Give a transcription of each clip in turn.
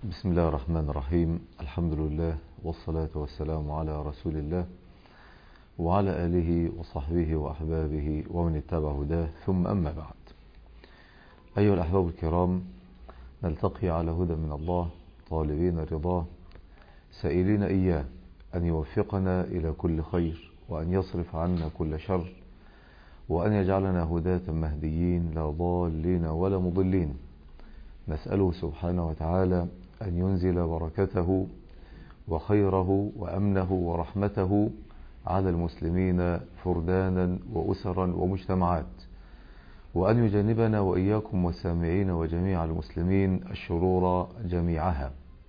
بسم الله الرحمن الرحيم الحمد لله والصلاة والسلام على رسول الله وعلى آله وصحبه وأحبابه ومن اتبع هداه ثم أما بعد أيها الأحباب الكرام نلتقي على هدى من الله طالبين رضاه سائلين إياه أن يوفقنا إلى كل خير وأن يصرف عنا كل شر وأن يجعلنا هداة مهديين لا ضالين ولا مضلين نسأله سبحانه وتعالى أن ينزل بركته وخيره وأمنه ورحمته على المسلمين فردانا وأسرا ومجتمعات وأن يجنبنا وإياكم والسامعين وجميع المسلمين الشرور جميعها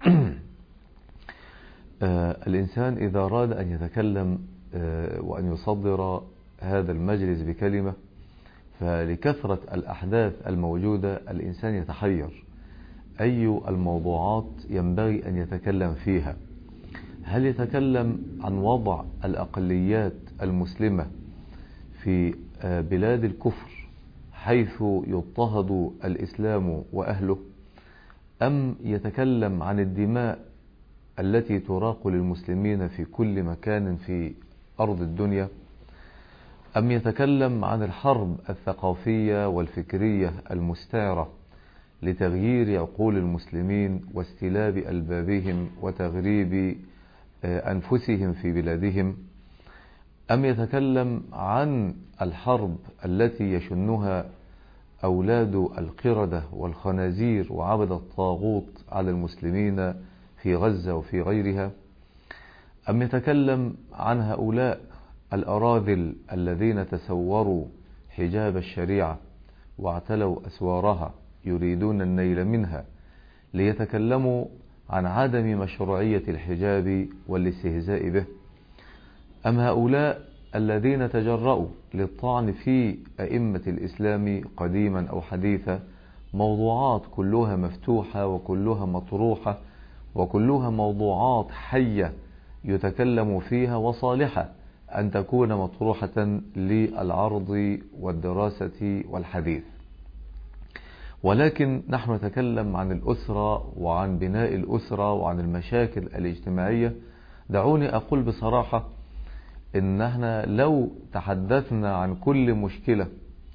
الإنسان إذا أراد أن يتكلم وأن يصدر هذا المجلس بكلمة فلكثرة الأحداث الموجودة الإنسان يتحير أي الموضوعات ينبغي أن يتكلم فيها هل يتكلم عن وضع الأقليات المسلمة في بلاد الكفر حيث يضطهد الإسلام وأهله أم يتكلم عن الدماء التي تراق للمسلمين في كل مكان في أرض الدنيا أم يتكلم عن الحرب الثقافية والفكرية المستعرة لتغيير عقول المسلمين واستلاب ألبابهم وتغريب أنفسهم في بلادهم أم يتكلم عن الحرب التي يشنها أولاد القردة والخنازير وعبد الطاغوت على المسلمين في غزة وفي غيرها أم يتكلم عن هؤلاء الأراذل الذين تسوروا حجاب الشريعة واعتلوا أسوارها يريدون النيل منها ليتكلموا عن عدم مشروعية الحجاب والاستهزاء به أم هؤلاء الذين تجرؤوا للطعن في أئمة الإسلام قديما أو حديثا موضوعات كلها مفتوحة وكلها مطروحة وكلها موضوعات حية يتكلم فيها وصالحة أن تكون مطروحة للعرض والدراسة والحديث ولكن نحن نتكلم عن الأسرة وعن بناء الأسرة وعن المشاكل الاجتماعية دعوني أقول بصراحة إن احنا لو تحدثنا عن كل مشكلة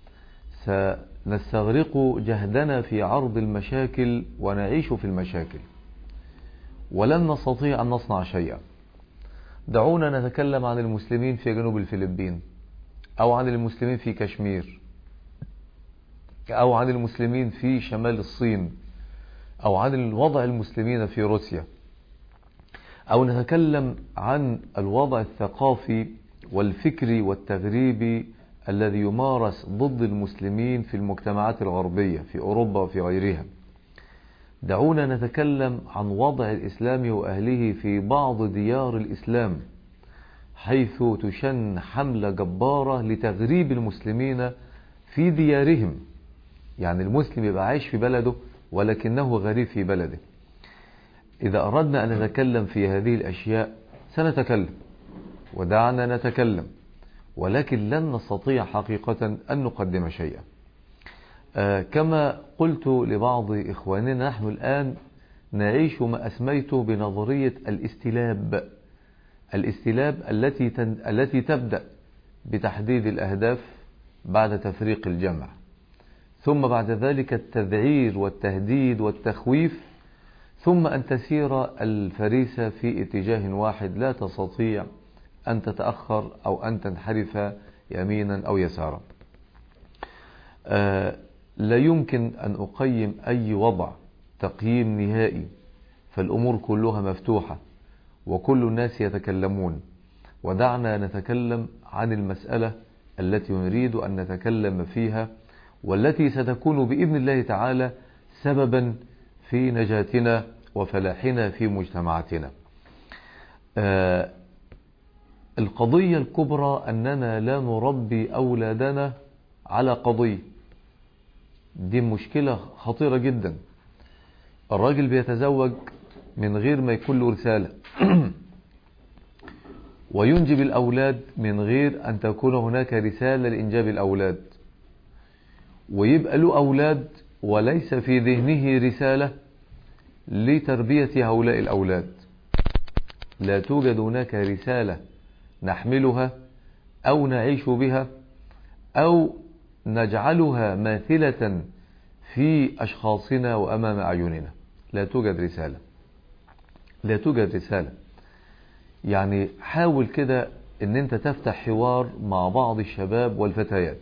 سنستغرق جهدنا في عرض المشاكل ونعيش في المشاكل ولن نستطيع أن نصنع شيئا دعونا نتكلم عن المسلمين في جنوب الفلبين أو عن المسلمين في كشمير أو عن المسلمين في شمال الصين أو عن وضع المسلمين في روسيا أو نتكلم عن الوضع الثقافي والفكري والتغريبي الذي يمارس ضد المسلمين في المجتمعات الغربية في أوروبا وفي غيرها دعونا نتكلم عن وضع الإسلام وأهله في بعض ديار الإسلام حيث تشن حملة جبارة لتغريب المسلمين في ديارهم يعني المسلم يبقى عايش في بلده ولكنه غريب في بلده إذا أردنا أن نتكلم في هذه الأشياء سنتكلم ودعنا نتكلم ولكن لن نستطيع حقيقة أن نقدم شيئا آه كما قلت لبعض إخواننا نحن الآن نعيش ما أسميته بنظرية الاستلاب الاستلاب التي تن... التي تبدأ بتحديد الأهداف بعد تفريق الجمع ثم بعد ذلك التذعير والتهديد والتخويف ثم أن تسير الفريسة في اتجاه واحد لا تستطيع أن تتأخر أو أن تنحرف يمينا أو يسارا آه لا يمكن أن أقيم أي وضع تقييم نهائي فالأمور كلها مفتوحة وكل الناس يتكلمون ودعنا نتكلم عن المسألة التي نريد أن نتكلم فيها والتي ستكون بإذن الله تعالى سببا في نجاتنا وفلاحنا في مجتمعاتنا آه القضية الكبرى أننا لا نربي أولادنا على قضية دي مشكلة خطيرة جدا الراجل بيتزوج من غير ما يكون له رسالة وينجب الأولاد من غير أن تكون هناك رسالة لإنجاب الأولاد ويبقى له أولاد وليس في ذهنه رسالة لتربية هؤلاء الأولاد لا توجد هناك رسالة نحملها أو نعيش بها أو نجعلها ماثلة في أشخاصنا وأمام أعيننا لا توجد رسالة لا توجد رسالة يعني حاول كده ان انت تفتح حوار مع بعض الشباب والفتيات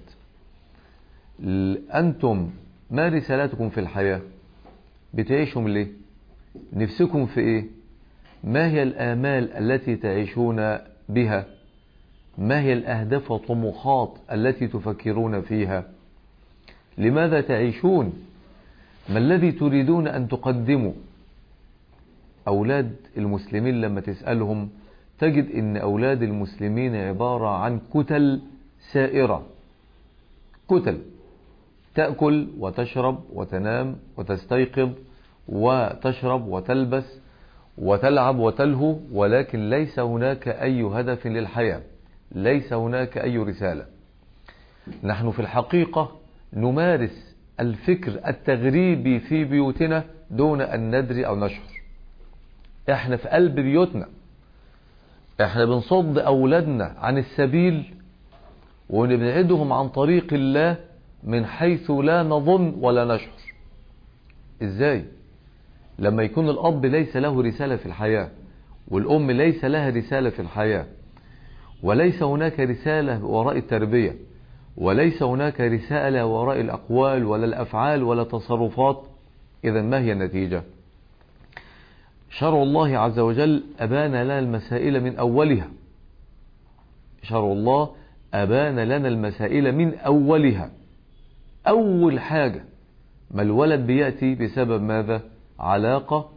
انتم ما رسالتكم في الحياة بتعيشهم ليه نفسكم في ايه ما هي الآمال التي تعيشون بها ما هي الأهداف والطموحات التي تفكرون فيها لماذا تعيشون ما الذي تريدون أن تقدموا أولاد المسلمين لما تسألهم تجد أن أولاد المسلمين عبارة عن كتل سائرة كتل تأكل وتشرب وتنام وتستيقظ وتشرب وتلبس وتلعب وتلهو ولكن ليس هناك أي هدف للحياة ليس هناك أي رسالة نحن في الحقيقة نمارس الفكر التغريبي في بيوتنا دون أن ندري أو نشعر احنا في قلب بيوتنا احنا بنصد أولادنا عن السبيل ونبعدهم عن طريق الله من حيث لا نظن ولا نشعر ازاي لما يكون الأب ليس له رسالة في الحياة والأم ليس لها رسالة في الحياة وليس هناك رسالة وراء التربية وليس هناك رسالة وراء الأقوال ولا الأفعال ولا تصرفات إذا ما هي النتيجة شرع الله عز وجل أبان لنا المسائل من أولها شرع الله أبان لنا المسائل من أولها أول حاجة ما الولد بيأتي بسبب ماذا علاقة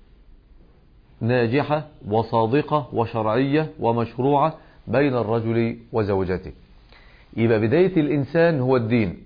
ناجحة وصادقة وشرعية ومشروعة بين الرجل وزوجته يبقى بداية الإنسان هو الدين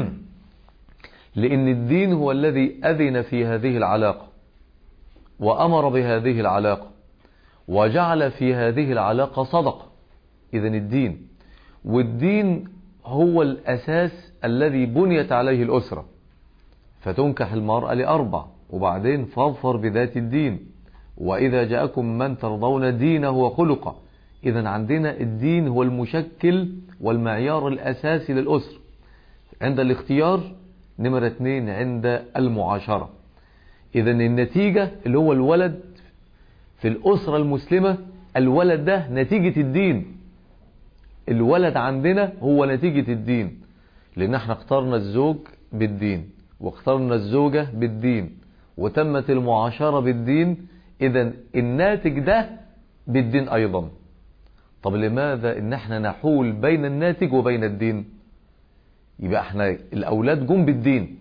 لأن الدين هو الذي أذن في هذه العلاقة وأمر بهذه العلاقة وجعل في هذه العلاقة صدقة إذا الدين والدين هو الأساس الذي بنيت عليه الأسرة فتنكح المرأة لأربع وبعدين فاظفر بذات الدين وإذا جاءكم من ترضون دينه وخلقه إذا عندنا الدين هو المشكل والمعيار الأساسي للأسرة عند الاختيار نمرة اثنين عند المعاشرة إذا النتيجة اللي هو الولد في الأسرة المسلمة الولد ده نتيجة الدين الولد عندنا هو نتيجة الدين لأن احنا اخترنا الزوج بالدين واخترنا الزوجة بالدين وتمت المعاشرة بالدين إذا الناتج ده بالدين أيضا طب لماذا ان احنا نحول بين الناتج وبين الدين يبقى احنا الاولاد جم بالدين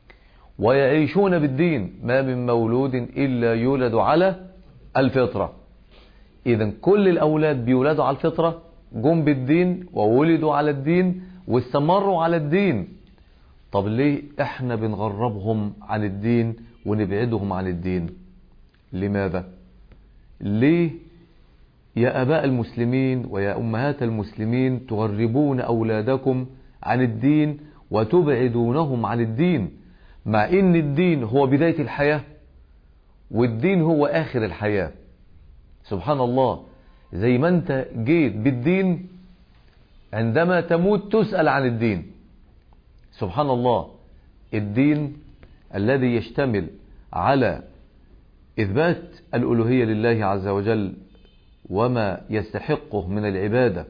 ويعيشون بالدين ما من مولود الا يولد على الفطرة اذا كل الاولاد بيولدوا على الفطرة جم بالدين وولدوا على الدين واستمروا على الدين طب ليه احنا بنغربهم عن الدين ونبعدهم عن الدين لماذا ليه يا أباء المسلمين ويا أمهات المسلمين تغربون أولادكم عن الدين وتبعدونهم عن الدين مع إن الدين هو بداية الحياة والدين هو آخر الحياة سبحان الله زي ما أنت جيت بالدين عندما تموت تسأل عن الدين سبحان الله الدين الذي يشتمل على إثبات الألوهية لله عز وجل وما يستحقه من العبادة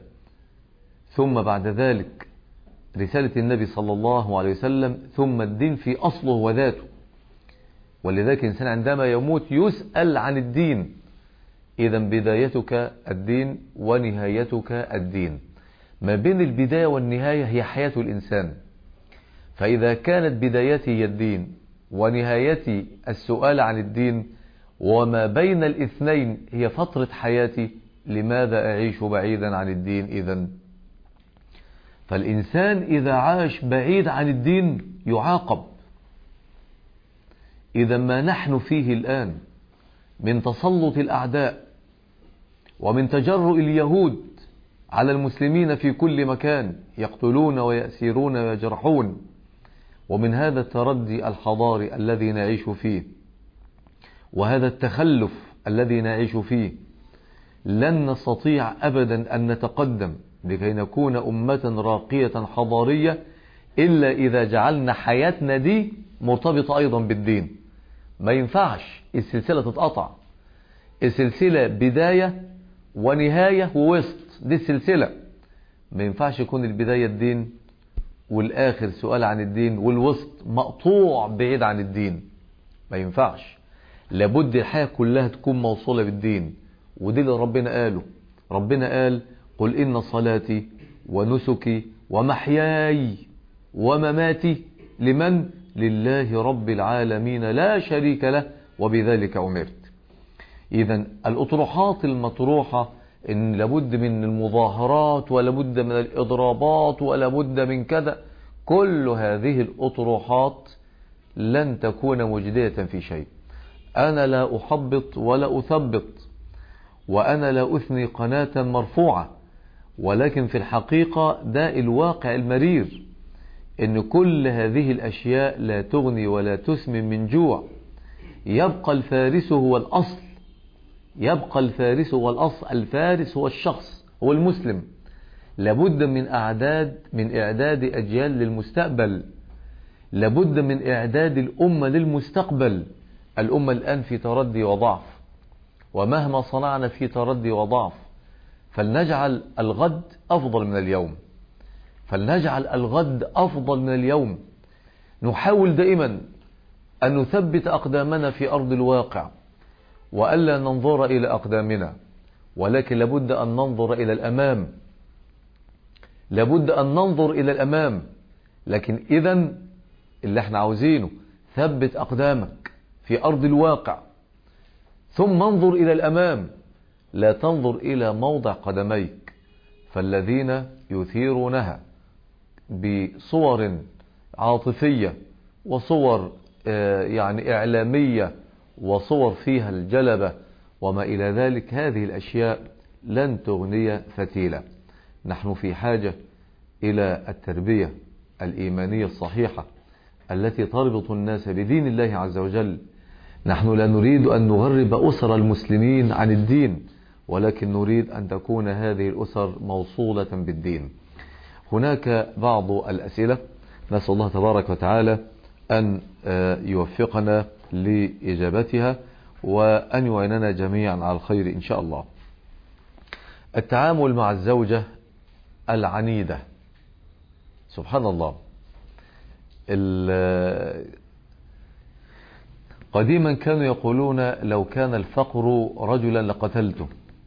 ثم بعد ذلك رسالة النبي صلى الله عليه وسلم ثم الدين في أصله وذاته ولذلك الإنسان عندما يموت يسأل عن الدين إذا بدايتك الدين ونهايتك الدين ما بين البداية والنهاية هي حياة الإنسان فإذا كانت بدايتي هي الدين ونهايتي السؤال عن الدين وما بين الاثنين هي فترة حياتي لماذا أعيش بعيدا عن الدين إذا فالإنسان إذا عاش بعيد عن الدين يعاقب إذا ما نحن فيه الآن من تسلط الأعداء ومن تجرؤ اليهود على المسلمين في كل مكان يقتلون ويأسيرون ويجرحون ومن هذا التردي الحضاري الذي نعيش فيه وهذا التخلف الذي نعيش فيه لن نستطيع أبدا أن نتقدم لكي نكون أمة راقية حضارية إلا إذا جعلنا حياتنا دي مرتبطة أيضا بالدين ما ينفعش السلسلة تتقطع السلسلة بداية ونهاية ووسط دي السلسلة ما ينفعش يكون البداية الدين والآخر سؤال عن الدين والوسط مقطوع بعيد عن الدين ما ينفعش لابد الحياة كلها تكون موصولة بالدين ودي اللي ربنا قاله ربنا قال قل إن صلاتي ونسكي ومحياي ومماتي لمن لله رب العالمين لا شريك له وبذلك أمرت إذا الأطروحات المطروحة إن لابد من المظاهرات ولابد من الإضرابات ولابد من كذا كل هذه الأطروحات لن تكون مجدية في شيء أنا لا أحبط ولا أثبط وأنا لا أثني قناة مرفوعة ولكن في الحقيقة ده الواقع المرير إن كل هذه الأشياء لا تغني ولا تسمن من جوع يبقى الفارس هو الأصل يبقى الفارس هو الأصل الفارس هو الشخص هو المسلم لابد من أعداد من إعداد أجيال للمستقبل لابد من إعداد الأمة للمستقبل الأمة الآن في تردي وضعف ومهما صنعنا في تردي وضعف فلنجعل الغد أفضل من اليوم فلنجعل الغد أفضل من اليوم نحاول دائما أن نثبت أقدامنا في أرض الواقع وألا ننظر إلى أقدامنا ولكن لابد أن ننظر إلى الأمام لابد أن ننظر إلى الأمام لكن إذا اللي احنا عاوزينه ثبت أقدامك في أرض الواقع ثم انظر إلى الأمام لا تنظر إلى موضع قدميك فالذين يثيرونها بصور عاطفية وصور يعني إعلامية وصور فيها الجلبة وما إلى ذلك هذه الأشياء لن تغني فتيلة نحن في حاجة إلى التربية الإيمانية الصحيحة التي تربط الناس بدين الله عز وجل نحن لا نريد أن نغرب أسر المسلمين عن الدين ولكن نريد أن تكون هذه الأسر موصولة بالدين هناك بعض الأسئلة نسأل الله تبارك وتعالى أن يوفقنا لإجابتها وأن يعيننا جميعا على الخير إن شاء الله التعامل مع الزوجة العنيدة سبحان الله قديما كانوا يقولون لو كان الفقر رجلا لقتلته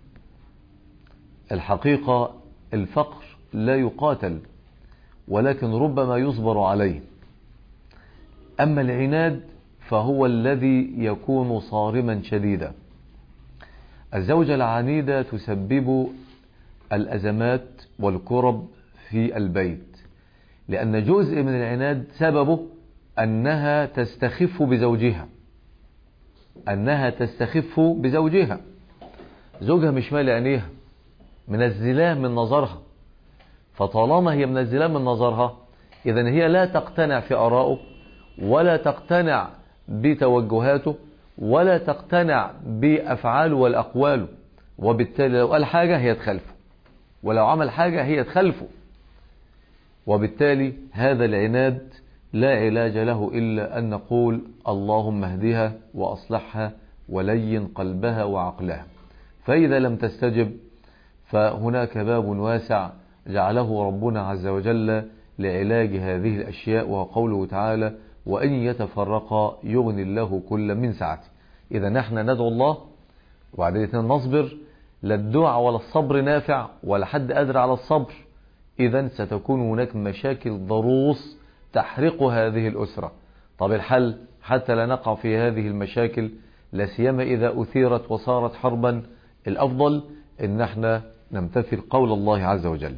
الحقيقة الفقر لا يقاتل ولكن ربما يصبر عليه أما العناد فهو الذي يكون صارما شديدا الزوجة العنيدة تسبب الأزمات والكرب في البيت لأن جزء من العناد سببه أنها تستخف بزوجها أنها تستخف بزوجها زوجها مش مالي عينيها منزلاه من نظرها فطالما هي منزلاه من نظرها إذا هي لا تقتنع في آرائه ولا تقتنع بتوجهاته ولا تقتنع بأفعاله والأقواله وبالتالي لو قال حاجة هي تخلفه ولو عمل حاجة هي تخلفه وبالتالي هذا العناد لا علاج له إلا أن نقول اللهم اهدها وأصلحها ولين قلبها وعقلها فإذا لم تستجب فهناك باب واسع جعله ربنا عز وجل لعلاج هذه الأشياء وهو قوله تعالى وأن يتفرقا يغني الله كل من سعته إذا نحن ندعو الله وبعدين نصبر لا الدعاء ولا الصبر نافع ولا حد قادر على الصبر إذا ستكون هناك مشاكل ضروس تحرق هذه الأسرة طب الحل حتى لا نقع في هذه المشاكل لا سيما إذا أثيرت وصارت حربا الأفضل إن احنا نمتثل قول الله عز وجل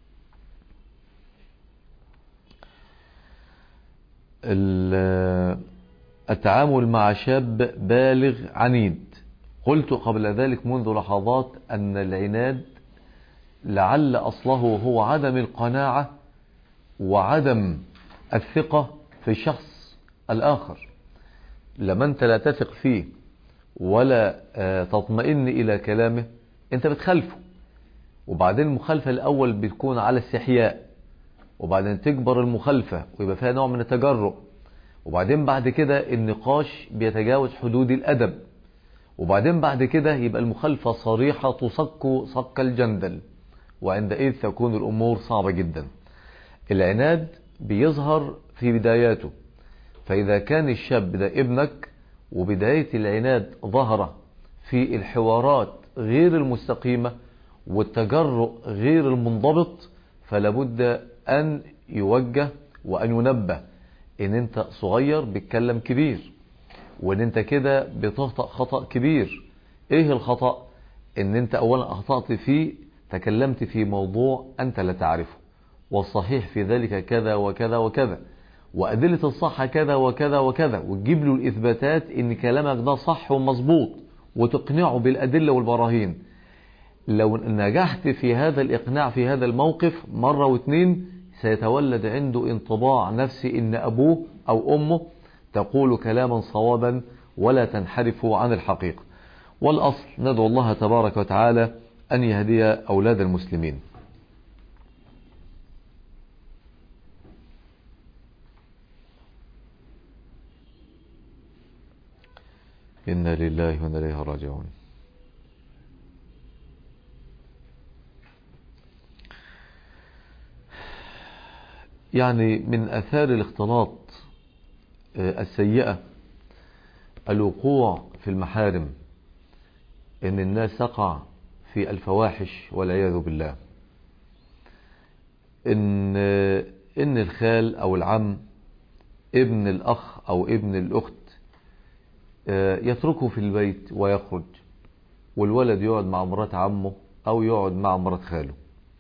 التعامل مع شاب بالغ عنيد قلت قبل ذلك منذ لحظات أن العناد لعل أصله هو عدم القناعة وعدم الثقة في الشخص الآخر لما أنت لا تثق فيه ولا تطمئن إلى كلامه أنت بتخالفه وبعدين المخالفة الأول بتكون على استحياء وبعدين تكبر المخالفة ويبقى فيها نوع من التجرؤ وبعدين بعد كده النقاش بيتجاوز حدود الأدب وبعدين بعد كده يبقى المخالفة صريحة تصك صك الجندل وعندئذ تكون الأمور صعبة جدا العناد بيظهر في بداياته فإذا كان الشاب ده ابنك وبداية العناد ظهر في الحوارات غير المستقيمة والتجرؤ غير المنضبط فلابد أن يوجه وأن ينبه إن أنت صغير بتكلم كبير وإن أنت كده بتخطأ خطأ كبير إيه الخطأ إن أنت أولا أخطأت فيه تكلمت في موضوع أنت لا تعرفه والصحيح في ذلك كذا وكذا وكذا وأدلة الصحة كذا وكذا وكذا وتجيب له الإثباتات إن كلامك ده صح ومظبوط وتقنعه بالأدلة والبراهين لو نجحت في هذا الإقناع في هذا الموقف مرة واثنين سيتولد عنده انطباع نفسي إن أبوه أو أمه تقول كلاما صوابا ولا تنحرف عن الحقيقة والأصل ندعو الله تبارك وتعالى أن يهدي أولاد المسلمين إنا لله وإنا إليه راجعون يعني من أثار الاختلاط السيئة الوقوع في المحارم إن الناس تقع في الفواحش والعياذ بالله إن إن الخال أو العم ابن الأخ أو ابن الأخت يتركه في البيت ويخرج والولد يقعد مع مرات عمه أو يقعد مع مرات خاله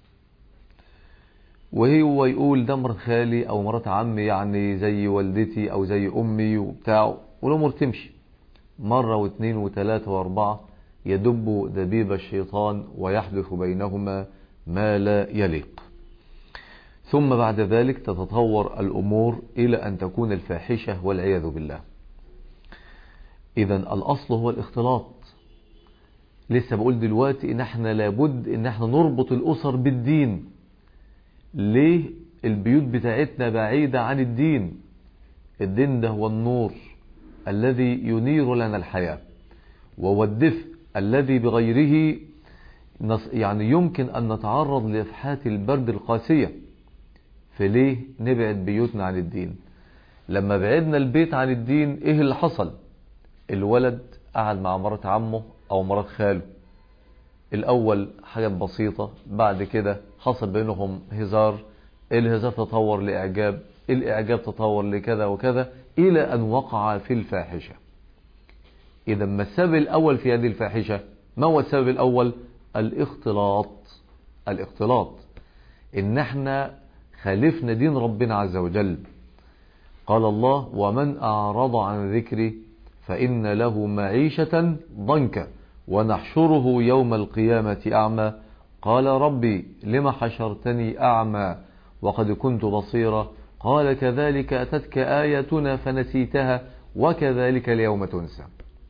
وهو يقول ده مرات خالي أو مرات عمي يعني زي والدتي أو زي أمي وبتاع والأمور تمشي مرة واثنين وثلاثة وأربعة يدب دبيب الشيطان ويحدث بينهما ما لا يليق ثم بعد ذلك تتطور الأمور إلى أن تكون الفاحشة والعياذ بالله إذا الأصل هو الاختلاط لسه بقول دلوقتي إن احنا لابد إن احنا نربط الأسر بالدين ليه البيوت بتاعتنا بعيدة عن الدين الدين ده هو النور الذي ينير لنا الحياة وهو الدفء الذي بغيره يعني يمكن أن نتعرض لإفحات البرد القاسية فليه نبعد بيوتنا عن الدين لما بعدنا البيت عن الدين ايه اللي حصل الولد قعد مع مرات عمه او مرات خاله الاول حاجات بسيطة بعد كده حصل بينهم هزار الهزار تطور لاعجاب الاعجاب تطور لكذا وكذا الى ان وقع في الفاحشة اذا ما السبب الاول في هذه الفاحشة ما هو السبب الاول الاختلاط الاختلاط ان احنا خالفنا دين ربنا عز وجل قال الله ومن أعرض عن ذكري فإن له معيشة ضنكا ونحشره يوم القيامة أعمى قال ربي لم حشرتني أعمى وقد كنت بصيرا قال كذلك أتتك آياتنا فنسيتها وكذلك اليوم تنسى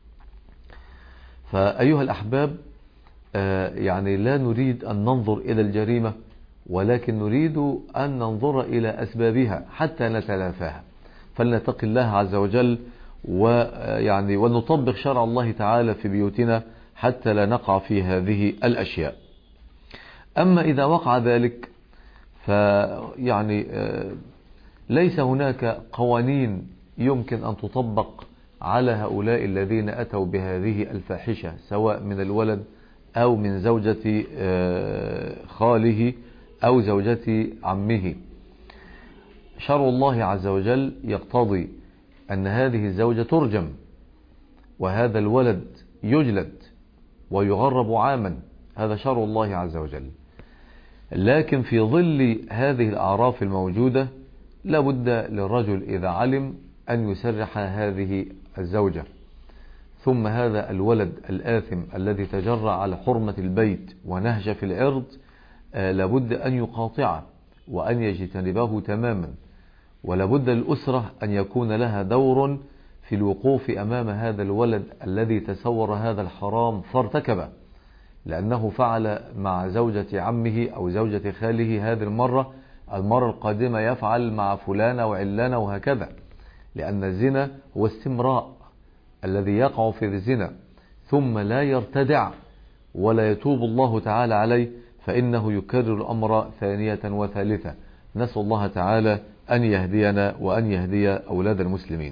فأيها الأحباب يعني لا نريد أن ننظر إلى الجريمة ولكن نريد أن ننظر إلى أسبابها حتى نتلافاها فلنتقي الله عز وجل ويعني ونطبق شرع الله تعالى في بيوتنا حتى لا نقع في هذه الأشياء أما إذا وقع ذلك فيعني ليس هناك قوانين يمكن أن تطبق على هؤلاء الذين أتوا بهذه الفاحشة سواء من الولد أو من زوجة خاله أو زوجة عمه شرع الله عز وجل يقتضي أن هذه الزوجة ترجم وهذا الولد يجلد ويغرب عاما هذا شرع الله عز وجل لكن في ظل هذه الأعراف الموجودة لابد للرجل إذا علم أن يسرح هذه الزوجة ثم هذا الولد الآثم الذي تجرع على حرمة البيت ونهج في العرض لابد أن يقاطعه وأن يجتنبه تماما ولابد الأسرة أن يكون لها دور في الوقوف أمام هذا الولد الذي تسور هذا الحرام فارتكبه لأنه فعل مع زوجة عمه أو زوجة خاله هذه المرة المرة القادمة يفعل مع فلانة وعلانة وهكذا لأن الزنا هو استمراء الذي يقع في الزنا ثم لا يرتدع ولا يتوب الله تعالى عليه فإنه يكرر الأمر ثانية وثالثة نسأل الله تعالى أن يهدينا وأن يهدي أولاد المسلمين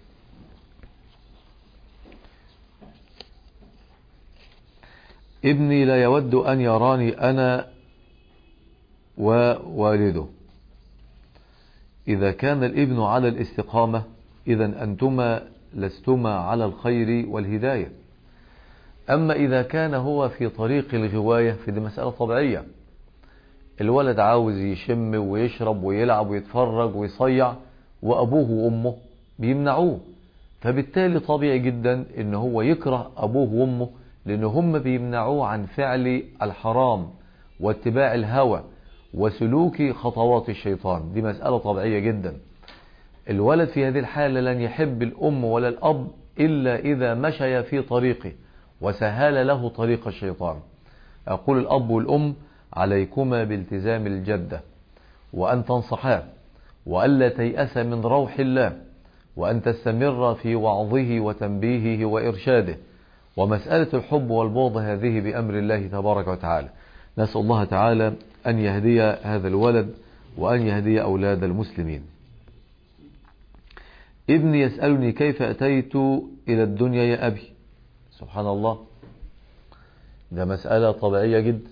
ابني لا يود أن يراني أنا ووالده إذا كان الابن على الاستقامة إذا أنتما لستما على الخير والهداية أما إذا كان هو في طريق الغواية فدي مسألة طبيعية الولد عاوز يشم ويشرب ويلعب ويتفرج ويصيع وأبوه وأمه بيمنعوه فبالتالي طبيعي جدا ان هو يكره أبوه وأمه لأن هم بيمنعوه عن فعل الحرام واتباع الهوى وسلوك خطوات الشيطان دي مسألة طبيعية جدا الولد في هذه الحالة لن يحب الأم ولا الأب إلا إذا مشي في طريقه وسهل له طريق الشيطان أقول الأب والأم عليكما بالتزام الجدة وأن تنصحاه وألا تيأس من روح الله وأن تستمر في وعظه وتنبيهه وإرشاده ومسألة الحب والبغض هذه بأمر الله تبارك وتعالى نسأل الله تعالى أن يهدي هذا الولد وأن يهدي أولاد المسلمين ابني يسألني كيف أتيت إلى الدنيا يا أبي سبحان الله ده مسألة طبيعية جدا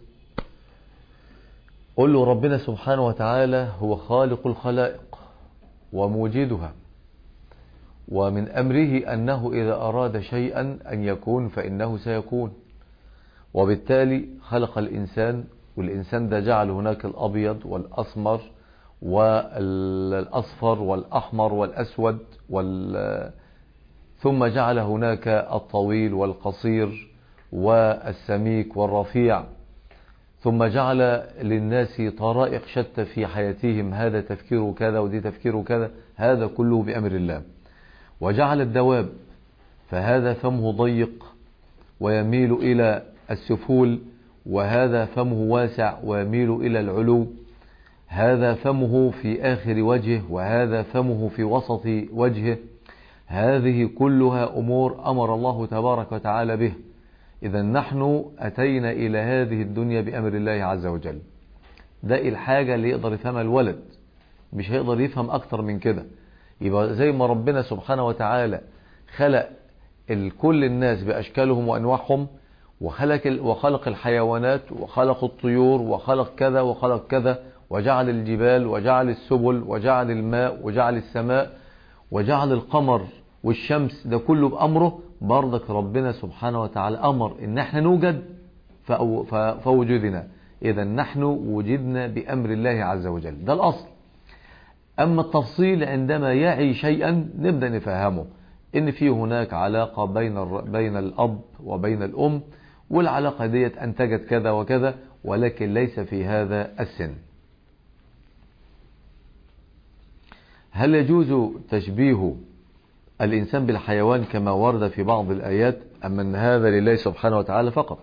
قل له ربنا سبحانه وتعالى هو خالق الخلائق وموجدها ومن أمره أنه إذا أراد شيئا أن يكون فإنه سيكون وبالتالي خلق الإنسان والإنسان ده جعل هناك الأبيض والأسمر والأصفر والأحمر والأسود وال ثم جعل هناك الطويل والقصير والسميك والرفيع ثم جعل للناس طرائق شتى في حياتهم هذا تفكيره كذا ودي تفكيره كذا هذا كله بأمر الله وجعل الدواب فهذا فمه ضيق ويميل إلى السفول وهذا فمه واسع ويميل إلى العلو هذا فمه في آخر وجهه وهذا فمه في وسط وجهه هذه كلها أمور أمر الله تبارك وتعالى به إذا نحن أتينا إلى هذه الدنيا بأمر الله عز وجل ده الحاجة اللي يقدر يفهمها الولد مش هيقدر يفهم أكتر من كده يبقى زي ما ربنا سبحانه وتعالى خلق كل الناس بأشكالهم وأنواعهم وخلق وخلق الحيوانات وخلق الطيور وخلق كذا وخلق كذا وجعل الجبال وجعل السبل وجعل الماء وجعل السماء وجعل القمر والشمس ده كله بأمره برضك ربنا سبحانه وتعالى أمر إن احنا نوجد فوجدنا إذا نحن وجدنا بأمر الله عز وجل ده الأصل أما التفصيل عندما يعي شيئا نبدأ نفهمه إن في هناك علاقة بين بين الأب وبين الأم والعلاقة ديت أنتجت كذا وكذا ولكن ليس في هذا السن هل يجوز تشبيه الإنسان بالحيوان كما ورد في بعض الآيات أم أن هذا لله سبحانه وتعالى فقط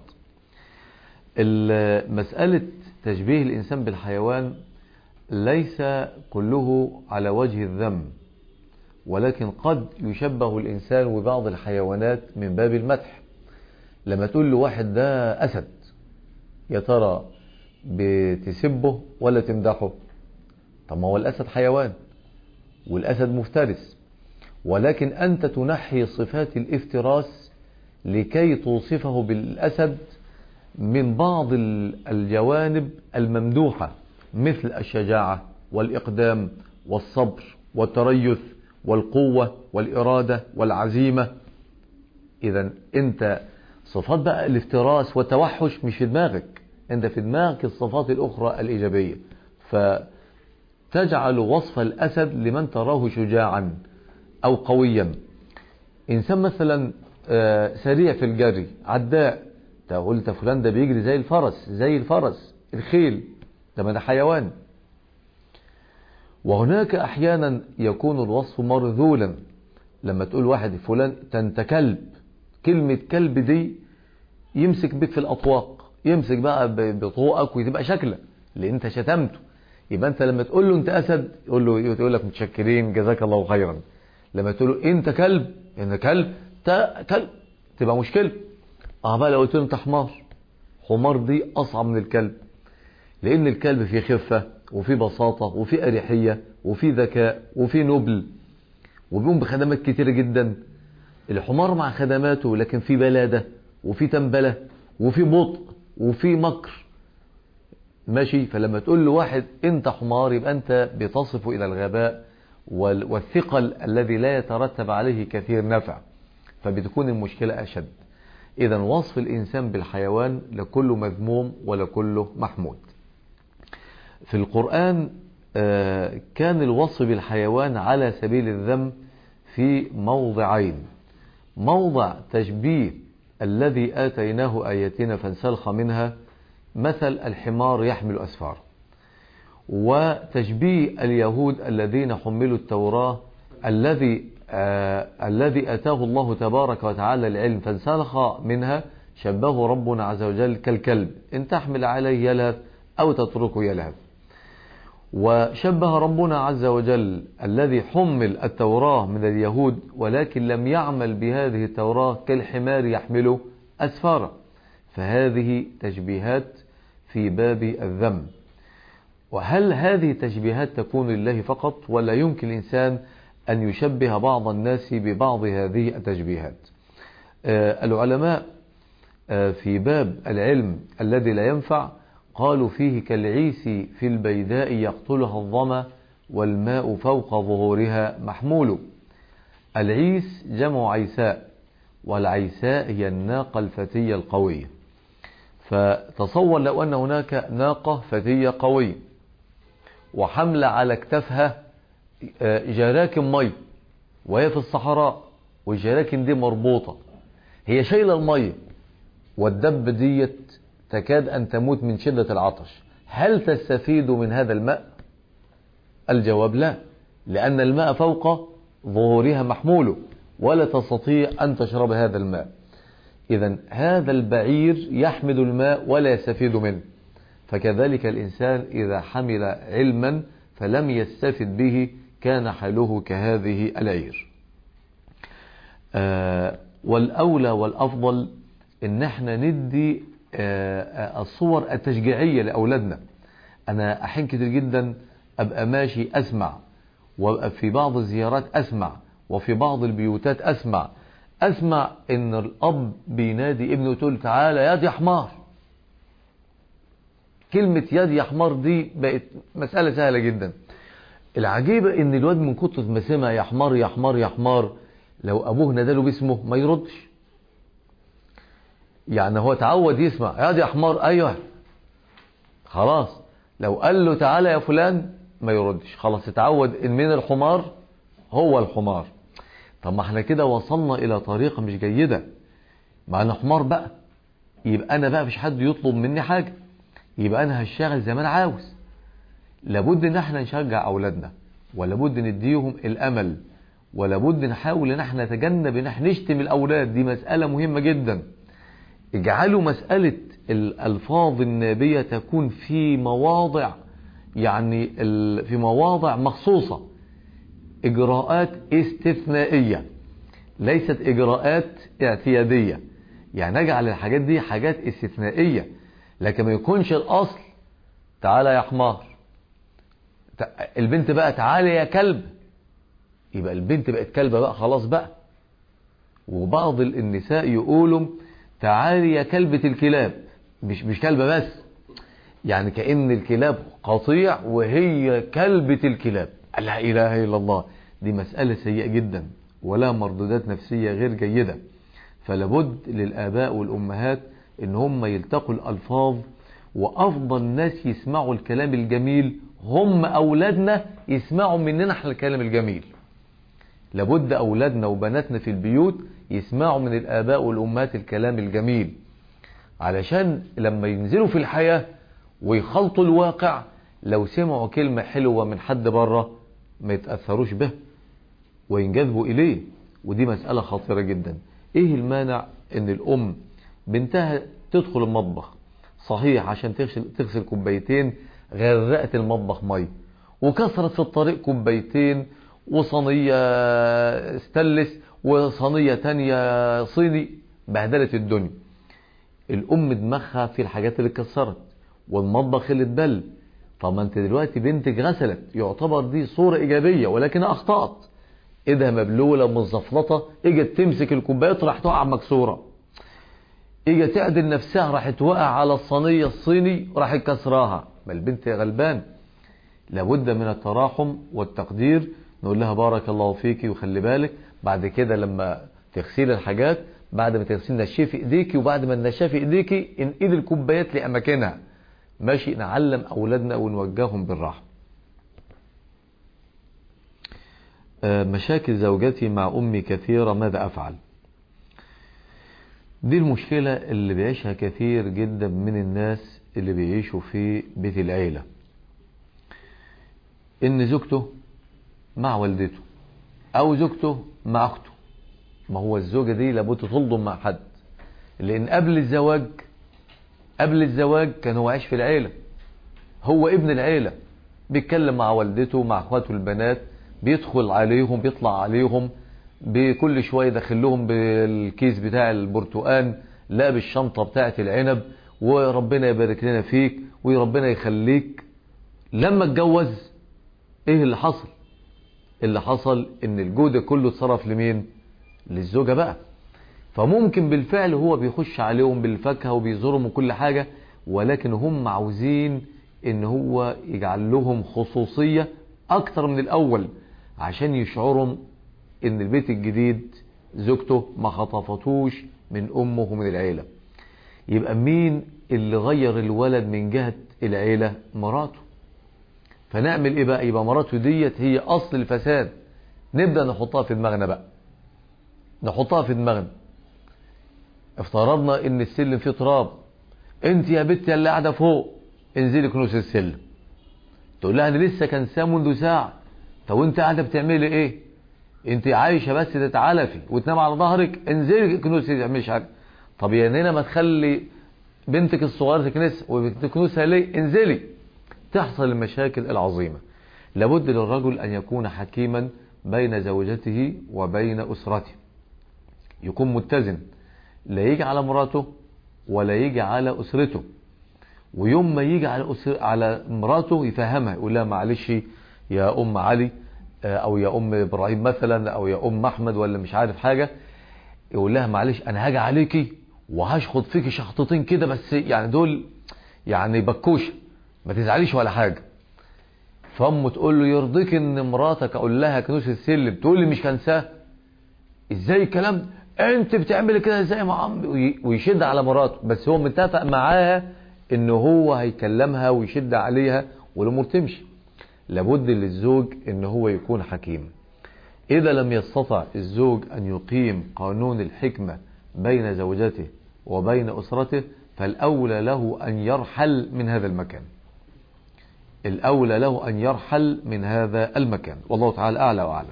مسألة تشبيه الإنسان بالحيوان ليس كله على وجه الذم ولكن قد يشبه الإنسان ببعض الحيوانات من باب المدح لما تقول له واحد ده أسد يا ترى بتسبه ولا تمدحه طب ما هو الأسد حيوان والأسد مفترس ولكن أنت تنحي صفات الافتراس لكي توصفه بالأسد من بعض الجوانب الممدوحة مثل الشجاعة والإقدام والصبر والتريث والقوة والإرادة والعزيمة إذا أنت صفات بقى الافتراس والتوحش مش في دماغك أنت في دماغك الصفات الأخرى الإيجابية فتجعل وصف الأسد لمن تراه شجاعا أو قويا إنسان مثلا سريع في الجري عداء قلت فلان ده بيجري زي الفرس زي الفرس الخيل ده ما ده حيوان وهناك أحيانا يكون الوصف مرذولا لما تقول واحد فلان انت كلب كلمة كلب دي يمسك بك في الأطواق يمسك بقى بطوقك وتبقى شكلة لأن انت شتمته يبقى انت لما تقول له انت أسد يقول له يقول لك متشكرين جزاك الله خيرا لما تقول له انت كلب انت كلب انت كلب تبقى مشكلة اه بقى لو قلت له انت حمار حمار دي أصعب من الكلب لأن الكلب فيه خفة وفيه بساطة وفيه أريحية وفيه ذكاء وفيه نبل وبيقوم بخدمات كتيرة جدا الحمار مع خدماته لكن فيه بلادة وفيه تنبلة وفيه بطء وفيه مكر ماشي فلما تقول له واحد انت حمار يبقى انت بتصف الى الغباء والثقل الذي لا يترتب عليه كثير نفع فبتكون المشكلة اشد اذا وصف الانسان بالحيوان لكله مذموم ولكله محمود في القرآن كان الوصف بالحيوان على سبيل الذم في موضعين موضع تشبيه الذي آتيناه آياتنا فانسلخ منها مثل الحمار يحمل أسفار وتشبيه اليهود الذين حملوا التوراة الذي آه الذي أتاه الله تبارك وتعالى العلم فانسلخ منها شبه ربنا عز وجل كالكلب إن تحمل عليه يلهث أو تتركه يلهث وشبه ربنا عز وجل الذي حمل التوراة من اليهود ولكن لم يعمل بهذه التوراة كالحمار يحمله أسفارا فهذه تشبيهات في باب الذم وهل هذه التشبيهات تكون لله فقط ولا يمكن الإنسان أن يشبه بعض الناس ببعض هذه التشبيهات آه العلماء آه في باب العلم الذي لا ينفع قالوا فيه كالعيس في البيداء يقتلها الظما والماء فوق ظهورها محمول العيس جمع عيساء والعيساء هي الناقة الفتية القوية فتصور لو أن هناك ناقة فتية قوية وحمل على اكتافها جراكن مي وهي في الصحراء والجراكن دي مربوطة هي شايلة المية والدب ديت تكاد أن تموت من شدة العطش هل تستفيد من هذا الماء الجواب لا لأن الماء فوق ظهورها محمول ولا تستطيع أن تشرب هذا الماء إذا هذا البعير يحمل الماء ولا يستفيد منه فكذلك الإنسان إذا حمل علما فلم يستفد به كان حاله كهذه العير آه والأولى والأفضل إن احنا ندي آه الصور التشجيعية لأولادنا أنا أحين كتير جدا أبقى ماشي أسمع وأبقى في بعض الزيارات أسمع وفي بعض البيوتات أسمع أسمع إن الأب بينادي ابنه تقول تعالى يا دي حمار كلمة يد يا حمار دي بقت مسألة سهلة جدا العجيبة ان الواد من كتر ما سمع يا حمار يا حمار يا حمار لو ابوه ناداله باسمه ما يردش يعني هو تعود يسمع يا دي يا حمار ايوه خلاص لو قال له تعالى يا فلان ما يردش خلاص اتعود ان من الحمار هو الحمار طب ما احنا كده وصلنا الى طريقة مش جيدة مع ان حمار بقى يبقى انا بقى مش حد يطلب مني حاجة يبقى انا هشتغل زي ما انا عاوز لابد ان احنا نشجع اولادنا ولابد نديهم الامل ولابد نحاول ان احنا نتجنب ان احنا نشتم الاولاد دي مسألة مهمة جدا اجعلوا مسألة الالفاظ النابية تكون في مواضع يعني في مواضع مخصوصة اجراءات استثنائية ليست اجراءات اعتيادية يعني نجعل الحاجات دي حاجات استثنائية لكن ما يكونش الاصل تعالى يا حمار البنت بقى تعالى يا كلب يبقى البنت بقت كلبة بقى خلاص بقى وبعض النساء يقولوا تعالي يا كلبة الكلاب مش مش كلبة بس يعني كأن الكلاب قطيع وهي كلبة الكلاب لا إله إلا الله دي مسألة سيئة جدا ولا مردودات نفسية غير جيدة فلابد للآباء والأمهات ان هم يلتقوا الألفاظ وأفضل ناس يسمعوا الكلام الجميل هم أولادنا يسمعوا مننا احنا الكلام الجميل لابد أولادنا وبناتنا في البيوت يسمعوا من الآباء والأمهات الكلام الجميل علشان لما ينزلوا في الحياة ويخلطوا الواقع لو سمعوا كلمة حلوة من حد بره ما يتأثروش به وينجذبوا إليه ودي مسألة خطيرة جدا ايه المانع ان الام بنتها تدخل المطبخ صحيح عشان تغسل, تغسل كوبايتين غرقت المطبخ مي وكسرت في الطريق كوبايتين وصينية استلس وصينية تانية صيني بهدلت الدنيا الام دماغها في الحاجات اللي اتكسرت والمطبخ اللي اتبل طب ما انت دلوقتي بنتك غسلت يعتبر دي صورة ايجابية ولكن اخطأت ايدها مبلولة مزفلطة اجت تمسك الكوبايات راح تقع مكسورة اجت تعدل نفسها راح توقع على الصينية الصيني راح كسراها ما البنت غلبان لابد من التراحم والتقدير نقول لها بارك الله فيكي وخلي بالك بعد كده لما تغسيل الحاجات بعد ما تغسيل نشفي ايديكي وبعد ما نشفي ايديكي انقل الكوبايات لاماكنها ماشي نعلم اولادنا ونوجههم بالراحه مشاكل زوجتي مع امي كثيره ماذا افعل دي المشكله اللي بيعيشها كثير جدا من الناس اللي بيعيشوا في بيت العيله ان زوجته مع والدته او زوجته مع اخته ما هو الزوجة دي لابد تلضم مع حد لان قبل الزواج قبل الزواج كان هو عايش في العيلة هو ابن العيلة بيتكلم مع والدته مع اخواته البنات بيدخل عليهم بيطلع عليهم بكل شوية داخل لهم بالكيس بتاع البرتقان لا بالشنطة بتاعة العنب وربنا يبارك لنا فيك وربنا يخليك لما اتجوز ايه اللي حصل اللي حصل ان الجود كله اتصرف لمين للزوجة بقى فممكن بالفعل هو بيخش عليهم بالفاكهة وبيزورهم وكل حاجة ولكن هم عاوزين ان هو يجعل لهم خصوصية اكتر من الاول عشان يشعرهم ان البيت الجديد زوجته ما خطفتوش من امه ومن العيلة يبقى مين اللي غير الولد من جهة العيلة مراته فنعمل ايه بقى يبقى مراته ديت هي اصل الفساد نبدأ نحطها في دماغنا بقى نحطها في دماغنا افترضنا ان السلم فيه تراب انت يا بنت اللي قاعده فوق انزلي كنوس السلم تقول لها انا لسه كان ساعه منذ ساعه طب وانت قاعده بتعملي ايه انت عايشه بس تتعلفي وتنام على ظهرك انزلي كنوس تعمليش حاجه طب يعني هنا ما تخلي بنتك الصغيره تكنس وتكنسها ليه انزلي تحصل المشاكل العظيمه لابد للرجل ان يكون حكيما بين زوجته وبين اسرته يكون متزن لا يجي على مراته ولا يجي على أسرته ويوم ما يجي على أسر... على مراته يفهمها يقول لها معلش يا أم علي أو يا أم إبراهيم مثلا أو يا أم أحمد ولا مش عارف حاجة يقول لها معلش أنا هاجي عليكي وهشخط فيكي شخطتين كده بس يعني دول يعني بكوش ما تزعليش ولا حاجة فأمه تقول له يرضيك إن مراتك أقول لها كنوس السلم تقول لي مش كنساه ازاي الكلام ده انت بتعمل كده ازاي مع عمي ويشد على مراته بس هو متفق معاها ان هو هيكلمها ويشد عليها والامور تمشي لابد للزوج ان هو يكون حكيم اذا لم يستطع الزوج ان يقيم قانون الحكمة بين زوجته وبين اسرته فالاولى له ان يرحل من هذا المكان الاولى له ان يرحل من هذا المكان والله تعالى اعلى واعلم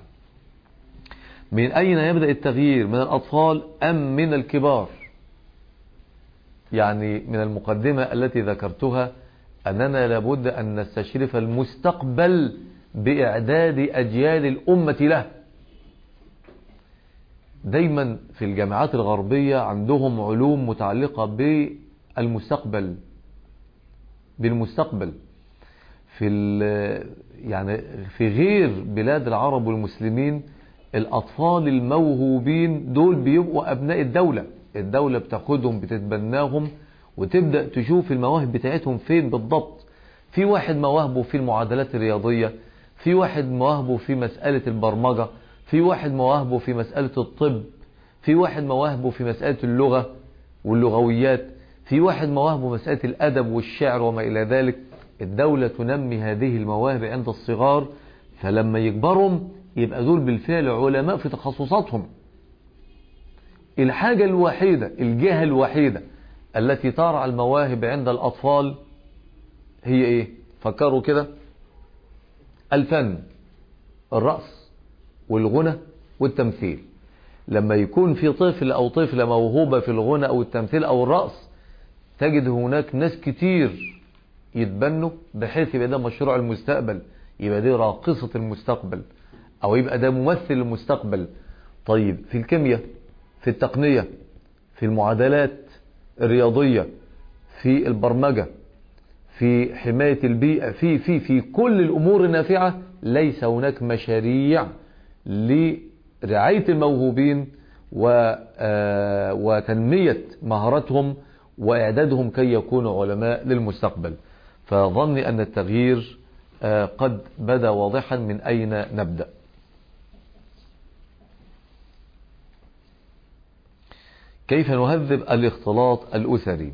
من أين يبدأ التغيير من الأطفال أم من الكبار يعني من المقدمة التي ذكرتها أننا لابد أن نستشرف المستقبل بإعداد أجيال الأمة له دايما في الجامعات الغربية عندهم علوم متعلقة بالمستقبل بالمستقبل في يعني في غير بلاد العرب والمسلمين الأطفال الموهوبين دول بيبقوا أبناء الدولة الدولة بتاخدهم بتتبناهم وتبدأ تشوف المواهب بتاعتهم فين بالضبط في واحد مواهبه في المعادلات الرياضية في واحد مواهبه في مسألة البرمجة في واحد مواهبه في مسألة الطب في واحد مواهبه في مسألة اللغة واللغويات في واحد مواهبه مسألة الأدب والشعر وما إلى ذلك الدولة تنمي هذه المواهب عند الصغار فلما يكبرهم يبقى دول بالفعل علماء في تخصصاتهم الحاجة الوحيدة الجهة الوحيدة التي ترعى المواهب عند الأطفال هي إيه فكروا كده الفن الرأس والغنى والتمثيل لما يكون في طفل أو طفلة موهوبة في الغنى أو التمثيل أو الرقص تجد هناك ناس كتير يتبنوا بحيث يبقى ده مشروع المستقبل يبقى دي راقصة المستقبل أو يبقى ده ممثل المستقبل طيب في الكيمياء في التقنية في المعادلات الرياضية في البرمجة في حماية البيئة في في في كل الأمور النافعة ليس هناك مشاريع لرعاية الموهوبين وتنمية مهاراتهم وإعدادهم كي يكونوا علماء للمستقبل فظني أن التغيير قد بدا واضحا من أين نبدأ كيف نهذب الاختلاط الأسري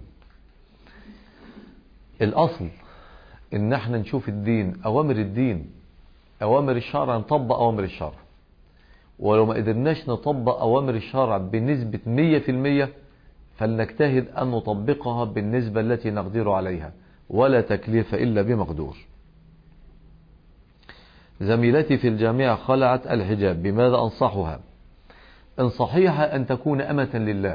الأصل إن احنا نشوف الدين أوامر الدين أوامر الشرع نطبق أوامر الشرع ولو ما قدرناش نطبق أوامر الشرع بنسبة 100% فلنجتهد أن نطبقها بالنسبة التي نقدر عليها ولا تكليف إلا بمقدور زميلتي في الجامعة خلعت الحجاب بماذا أنصحها انصحيها أن تكون أمة لله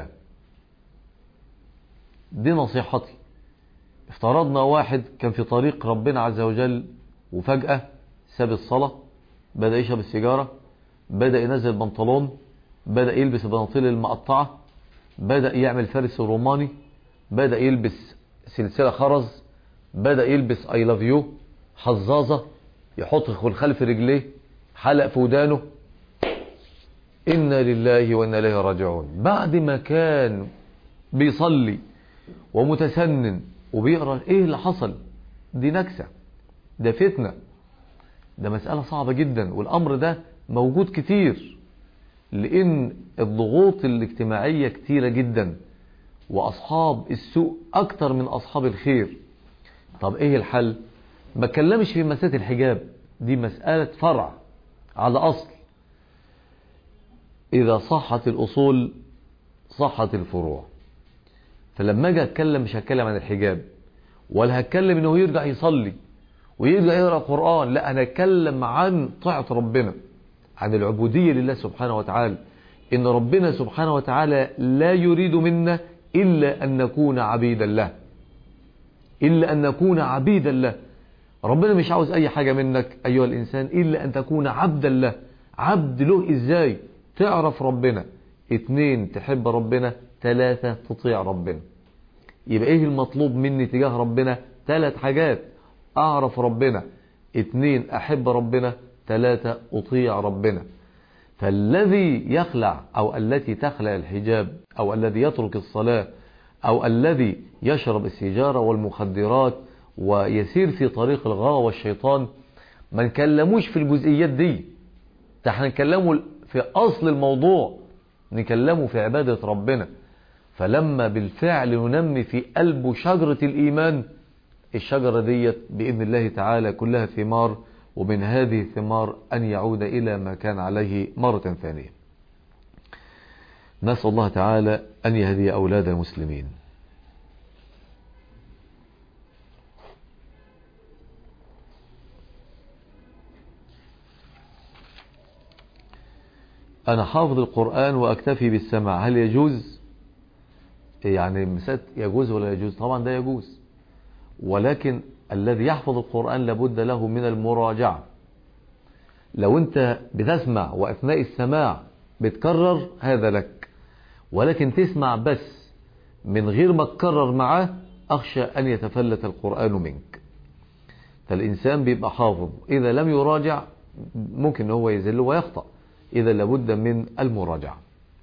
دي نصيحتي افترضنا واحد كان في طريق ربنا عز وجل وفجأة ساب الصلاة بدأ يشرب السيجارة بدأ ينزل بنطلون بدأ يلبس البناطيل المقطعة بدأ يعمل فارس روماني بدأ يلبس سلسلة خرز بدأ يلبس اي لاف يو حظاظة يحط خلخال في رجليه حلق في ودانه إنا لله وإنا إليه راجعون بعد ما كان بيصلي ومتسنن وبيقرأ إيه اللي حصل دي نكسة ده فتنة ده مسألة صعبة جدا والأمر ده موجود كتير لأن الضغوط الاجتماعية كتيرة جدا وأصحاب السوء أكتر من أصحاب الخير طب إيه الحل ما اتكلمش في مسألة الحجاب دي مسألة فرع على أصل إذا صحت الأصول صحت الفروع فلما أجي أتكلم مش هتكلم عن الحجاب ولا هتكلم إنه يرجع يصلي ويرجع يقرأ قرآن لا أنا أتكلم عن طاعة ربنا عن العبودية لله سبحانه وتعالى إن ربنا سبحانه وتعالى لا يريد منا إلا أن نكون عبيدا له إلا أن نكون عبيدا له ربنا مش عاوز أي حاجة منك أيها الإنسان إلا أن تكون عبدا له عبد له إزاي تعرف ربنا اتنين تحب ربنا تلاتة تطيع ربنا يبقى ايه المطلوب مني تجاه ربنا تلات حاجات اعرف ربنا اتنين احب ربنا تلاتة اطيع ربنا فالذي يخلع او التي تخلع الحجاب او الذي يترك الصلاة او الذي يشرب السيجارة والمخدرات ويسير في طريق الغاوة والشيطان ما نكلموش في الجزئيات دي احنا نكلمه في أصل الموضوع نكلمه في عبادة ربنا فلما بالفعل ننمي في قلبه شجرة الإيمان الشجرة ديت بإذن الله تعالى كلها ثمار ومن هذه الثمار أن يعود إلى ما كان عليه مرة ثانية نسأل الله تعالى أن يهدي أولاد المسلمين أنا حافظ القرآن وأكتفي بالسماع هل يجوز يعني مسات يجوز ولا يجوز طبعا ده يجوز ولكن الذي يحفظ القرآن لابد له من المراجعة لو أنت بتسمع وأثناء السماع بتكرر هذا لك ولكن تسمع بس من غير ما تكرر معاه أخشى أن يتفلت القرآن منك فالإنسان بيبقى حافظ إذا لم يراجع ممكن هو يزل ويخطأ إذا لابد من المراجعة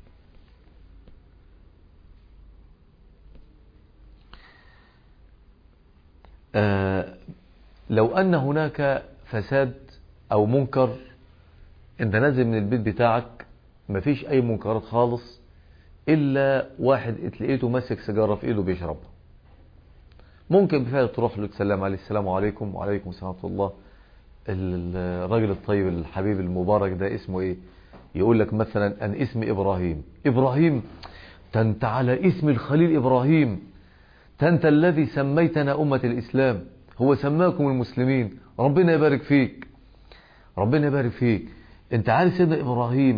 آه لو أن هناك فساد أو منكر أنت نازل من البيت بتاعك مفيش أي منكرات خالص إلا واحد اتلقيته ماسك سيجارة في إيده بيشربها ممكن بفعل تروح له تسلم عليه السلام عليكم وعليكم السلام ورحمة الله الراجل الطيب الحبيب المبارك ده اسمه ايه يقول لك مثلا أن اسم إبراهيم إبراهيم تنت على اسم الخليل إبراهيم تنت الذي سميتنا أمة الإسلام هو سماكم المسلمين ربنا يبارك فيك ربنا يبارك فيك انت عارف سيدنا إبراهيم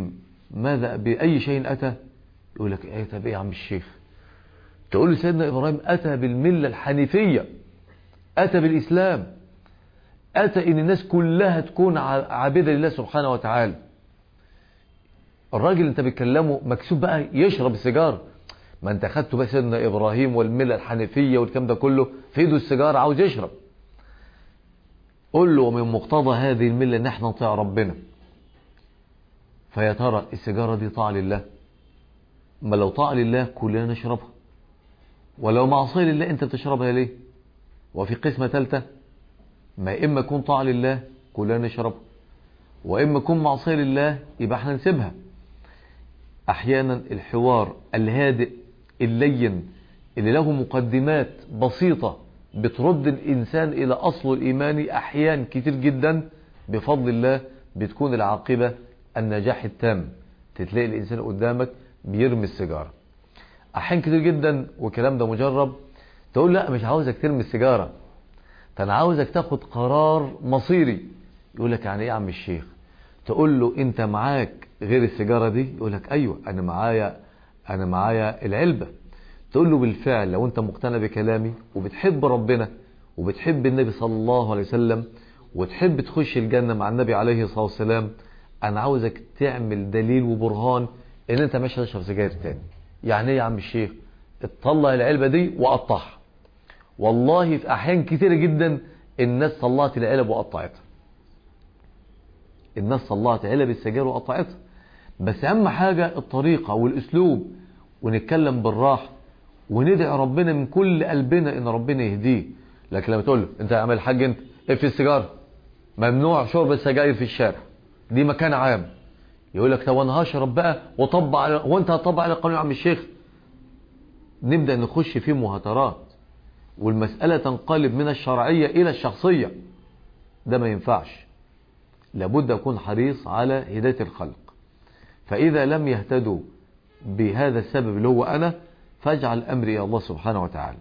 ماذا بأي شيء أتى يقول لك ايه طب ايه يا عم الشيخ تقول له سيدنا إبراهيم أتى بالملة الحنيفية أتى بالإسلام أتى إن الناس كلها تكون عابدة لله سبحانه وتعالى الراجل انت بتكلمه مكسوب بقى يشرب السيجاره ما انت خدته بقى سيدنا ابراهيم والمله الحنيفيه والكلام ده كله في ايده السيجاره عاوز يشرب قول له ومن مقتضى هذه المله ان احنا نطيع ربنا فيا ترى السيجاره دي طاعه لله ما لو طاعه لله كلنا نشربها ولو معصيه لله انت بتشربها ليه وفي قسمه ثالثه ما اما يكون طاعه لله كلنا نشربها واما يكون معصيه لله يبقى احنا نسيبها احيانا الحوار الهادئ اللين اللي له مقدمات بسيطة بترد الانسان الى اصله الايماني احيان كتير جدا بفضل الله بتكون العاقبة النجاح التام تتلاقي الانسان قدامك بيرمي السيجارة احيان كتير جدا والكلام ده مجرب تقول لا مش عاوزك ترمي السيجارة انا عاوزك تاخد قرار مصيري يقول لك يعني ايه يا عم الشيخ تقول له انت معاك غير السيجارة دي يقول لك ايوه انا معايا انا معايا العلبة تقول له بالفعل لو انت مقتنع بكلامي وبتحب ربنا وبتحب النبي صلى الله عليه وسلم وتحب تخش الجنة مع النبي عليه الصلاة والسلام انا عاوزك تعمل دليل وبرهان ان انت مش هتشرب سجاير تاني يعني ايه يا عم الشيخ اطلع العلبة دي وقطعها والله في احيان كتيرة جدا الناس طلعت العلب وقطعتها الناس طلعت علب السجاير وقطعتها بس اهم حاجة الطريقة والاسلوب ونتكلم بالراحة وندعي ربنا من كل قلبنا ان ربنا يهديه لكن لما تقول له انت يا عم الحاج انت اقفل السيجاره ممنوع شرب السجاير في الشارع دي مكان عام يقول لك طب انا هشرب بقى واطبق على وانت هتطبق على القانون يا عم الشيخ نبدا نخش في مهاترات والمساله تنقلب من الشرعيه الى الشخصيه ده ما ينفعش لابد اكون حريص على هدايه الخلق فاذا لم يهتدوا بهذا السبب اللي هو انا فاجعل امري الى الله سبحانه وتعالى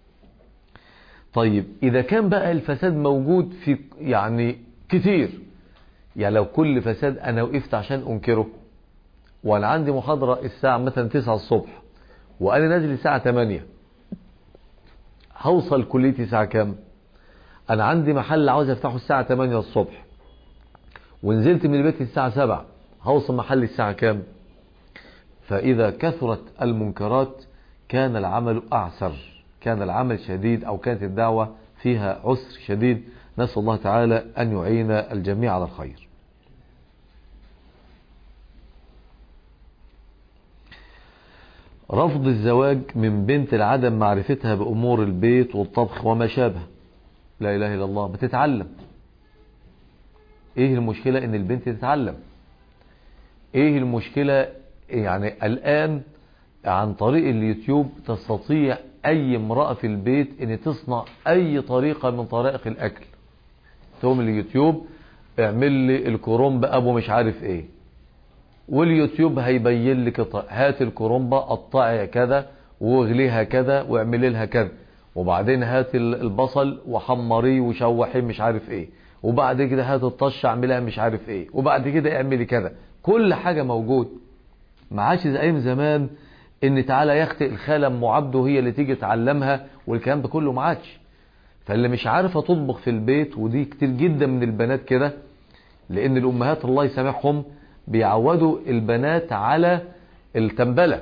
طيب اذا كان بقى الفساد موجود في يعني كتير يعني لو كل فساد انا وقفت عشان انكره وانا عندي محاضرة الساعة مثلا 9 الصبح وانا نازل الساعة 8 هوصل كليتي الساعة كام انا عندي محل عاوز افتحه الساعة 8 الصبح ونزلت من البيت الساعة 7 هوصل محل الساعة كام فاذا كثرت المنكرات كان العمل أعسر كان العمل شديد أو كانت الدعوة فيها عسر شديد نسأل الله تعالى أن يعين الجميع على الخير رفض الزواج من بنت العدم معرفتها بأمور البيت والطبخ وما شابه لا إله إلا الله بتتعلم ايه المشكلة ان البنت تتعلم ايه المشكلة يعني الآن عن طريق اليوتيوب تستطيع اي امرأة في البيت ان تصنع اي طريقة من طرائق الاكل تقوم اليوتيوب اعمل لي الكرومب ابو مش عارف ايه واليوتيوب هيبين لك هات الكرومبة قطعي كذا واغليها كذا واعملي لها كذا وبعدين هات البصل وحمريه وشوحيه مش عارف ايه وبعد كده هات الطشه اعملها مش عارف ايه وبعد كده اعملي كذا كل حاجة موجود ما عادش زي ايام زمان ان تعالى يخطئ الخالة ام عبده هي اللي تيجي تعلمها والكلام ده كله ما عادش فاللي مش عارفه تطبخ في البيت ودي كتير جدا من البنات كده لان الامهات الله يسامحهم بيعودوا البنات على التنبله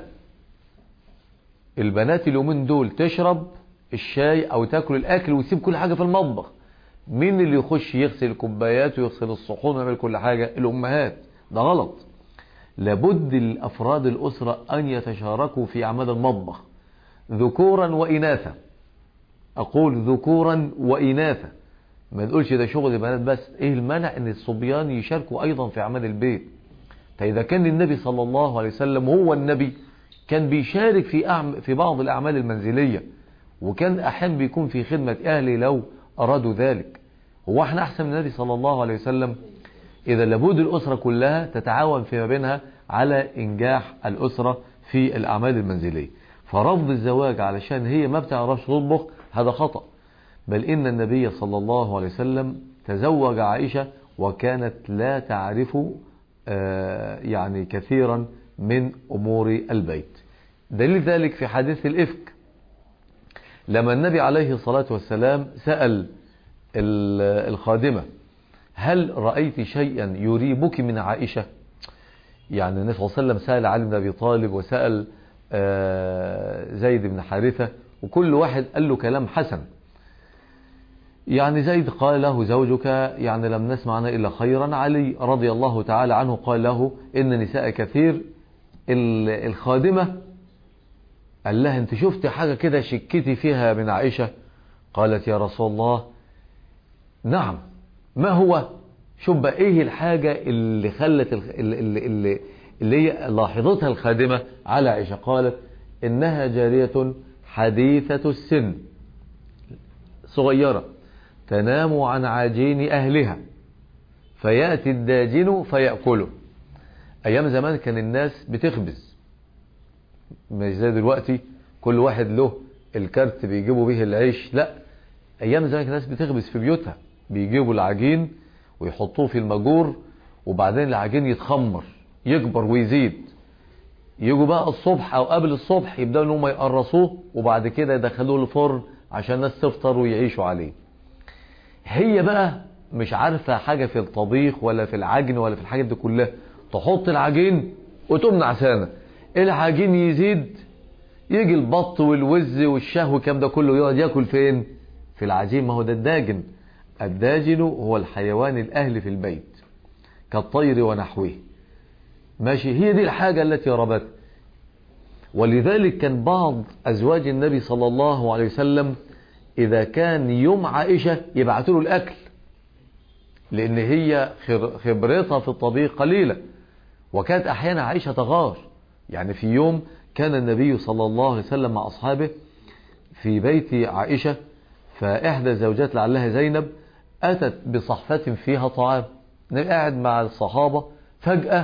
البنات اليومين دول تشرب الشاي او تاكل الاكل وتسيب كل حاجه في المطبخ مين اللي يخش يغسل الكوبايات ويغسل الصحون ويعمل كل حاجه الامهات ده غلط لابد الافراد الاسره ان يتشاركوا في اعمال المطبخ ذكورا واناثا اقول ذكورا واناثا ما تقولش ده شغل البنات بس ايه المانع ان الصبيان يشاركوا ايضا في اعمال البيت فاذا كان النبي صلى الله عليه وسلم هو النبي كان بيشارك في أعم في بعض الاعمال المنزليه وكان احيانا بيكون في خدمه اهله لو ارادوا ذلك هو احنا احسن من النبي صلى الله عليه وسلم اذا لابد الاسره كلها تتعاون فيما بينها على انجاح الاسره في الاعمال المنزليه فرفض الزواج علشان هي ما بتعرفش تطبخ هذا خطأ بل إن النبي صلى الله عليه وسلم تزوج عائشة وكانت لا تعرف يعني كثيرا من أمور البيت دليل ذلك في حديث الإفك لما النبي عليه الصلاة والسلام سأل الخادمة هل رأيت شيئا يريبك من عائشة يعني النبي صلى الله عليه وسلم سأل علي بن أبي طالب وسأل زيد بن حارثة وكل واحد قال له كلام حسن يعني زيد قال له زوجك يعني لم نسمعنا إلا خيرا علي رضي الله تعالى عنه قال له إن نساء كثير الخادمة قال لها انت شفت حاجة كده شكتي فيها من عائشة قالت يا رسول الله نعم ما هو شوف بقى ايه الحاجة اللي خلت اللي, اللي, اللي هي لاحظتها الخادمة على عائشة قالت انها جارية حديثة السن صغيرة تنام عن عجين اهلها فيأتي الداجن فيأكله ايام زمان كان الناس بتخبز مش زي دلوقتي كل واحد له الكارت بيجيبوا به العيش لا ايام زمان الناس بتخبز في بيوتها بيجيبوا العجين ويحطوه في المجور وبعدين العجين يتخمر يكبر ويزيد يجوا بقى الصبح او قبل الصبح يبداوا ان هم يقرصوه وبعد كده يدخلوه الفرن عشان الناس تفطر ويعيشوا عليه هي بقى مش عارفة حاجة في الطبيخ ولا في العجن ولا في الحاجات دي كلها تحط العجين وتقوم نعسانه العجين يزيد يجي البط والوز والشهو الكلام ده كله يقعد ياكل فين في العجين ما هو ده الداجن الداجن هو الحيوان الاهلي في البيت كالطير ونحوه ماشي هي دي الحاجة التي ربت ولذلك كان بعض أزواج النبي صلى الله عليه وسلم إذا كان يوم عائشة يبعثوا له الأكل لأن هي خبرتها في الطبيخ قليلة وكانت أحيانا عائشة تغار يعني في يوم كان النبي صلى الله عليه وسلم مع أصحابه في بيت عائشة فإحدى الزوجات لعلها زينب أتت بصحفة فيها طعام قاعد مع الصحابة فجأة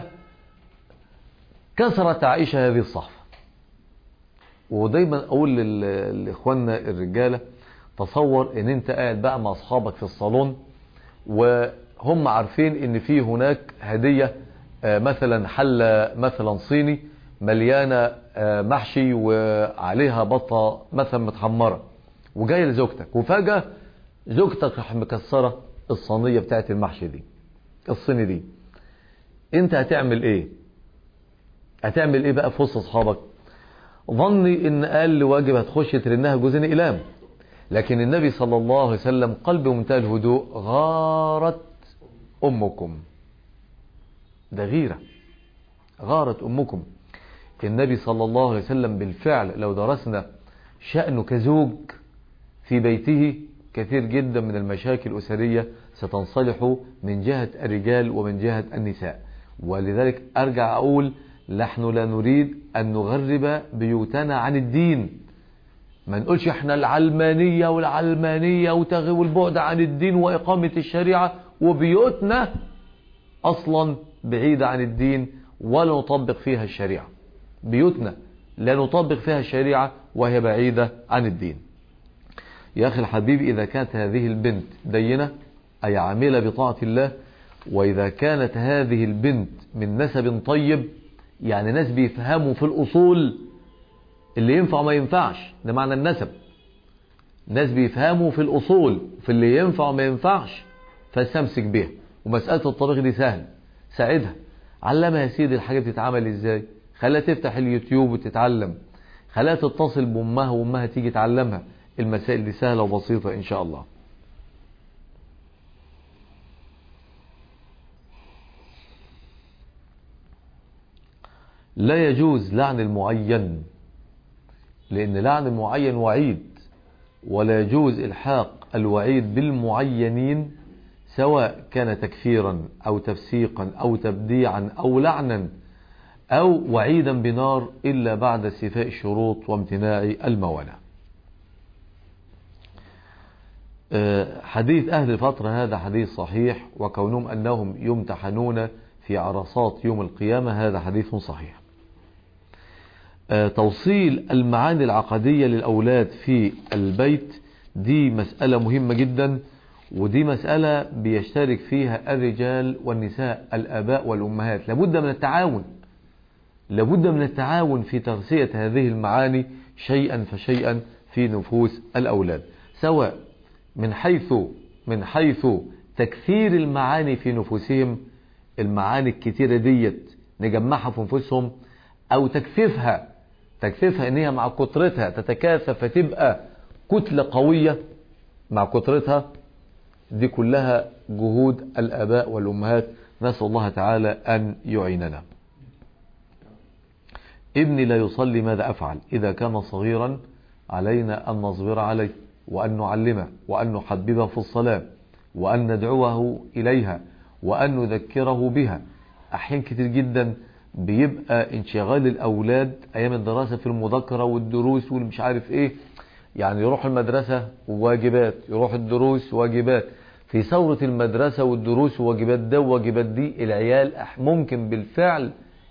كسرت عائشة هذه الصحفة ودايما أقول لإخواننا الرجالة تصور ان انت قاعد بقى مع اصحابك في الصالون وهم عارفين ان في هناك هدية مثلا حلة مثلا صيني مليانة محشي وعليها بطة مثلا متحمرة وجاية لزوجتك وفجأة زوجتك راح مكسرة الصينية بتاعت المحشي دي الصيني دي انت هتعمل ايه هتعمل ايه بقى في وسط اصحابك ظني ان قال واجب هتخش ترنها جوزين اقلام لكن النبي صلى الله عليه وسلم قلبه منتهى الهدوء غارت امكم ده غيره غارت أمكم النبي صلى الله عليه وسلم بالفعل لو درسنا شأنه كزوج في بيته كثير جدا من المشاكل الأسرية ستنصلح من جهة الرجال ومن جهة النساء ولذلك أرجع أقول نحن لا نريد أن نغرب بيوتنا عن الدين ما نقولش احنا العلمانية والعلمانية وتغيب البعد عن الدين وإقامة الشريعة وبيوتنا أصلا بعيدة عن الدين ولا نطبق فيها الشريعة بيوتنا لا نطبق فيها الشريعة وهي بعيدة عن الدين يا أخي الحبيب إذا كانت هذه البنت دينة أي عاملة بطاعة الله وإذا كانت هذه البنت من نسب طيب يعني ناس بيفهموا في الأصول اللي ينفع ما ينفعش ده معنى النسب ناس بيفهموا في الأصول في اللي ينفع وما ينفعش فاستمسك بيها ومسألة الطبيخ دي سهل ساعدها علمها يا سيدي الحاجة بتتعمل ازاي خليها تفتح اليوتيوب وتتعلم خليها تتصل بأمها وأمها تيجي تعلمها المسائل دي سهلة وبسيطة إن شاء الله لا يجوز لعن المعين لأن لعن المعين وعيد ولا يجوز إلحاق الوعيد بالمعينين سواء كان تكفيرا أو تفسيقا أو تبديعا أو لعنا أو وعيدا بنار إلا بعد استيفاء الشروط وامتناع الموانع حديث أهل الفترة هذا حديث صحيح وكونهم أنهم يمتحنون في عرصات يوم القيامة هذا حديث صحيح توصيل المعاني العقدية للأولاد في البيت دي مسألة مهمة جدا ودي مسألة بيشترك فيها الرجال والنساء الآباء والأمهات لابد من التعاون لابد من التعاون في تغذية هذه المعاني شيئا فشيئا في نفوس الأولاد سواء من حيث من حيث تكثير المعاني في نفوسهم المعاني الكتيرة ديت نجمعها في نفوسهم أو تكثيفها تكثيفها إن هي مع كترتها تتكاثف فتبقى كتلة قوية مع كترتها دي كلها جهود الآباء والأمهات نسأل الله تعالى أن يعيننا ابني لا يصلي ماذا أفعل إذا كان صغيرا علينا أن نصبر عليه وأن نعلمه وأن نحببه في الصلاة وأن ندعوه إليها وأن نذكره بها أحيان كتير جدا بيبقى انشغال الأولاد أيام الدراسة في المذاكرة والدروس والمش عارف إيه يعني يروح المدرسة وواجبات يروح الدروس واجبات في ثورة المدرسة والدروس وواجبات ده وواجبات دي العيال ممكن بالفعل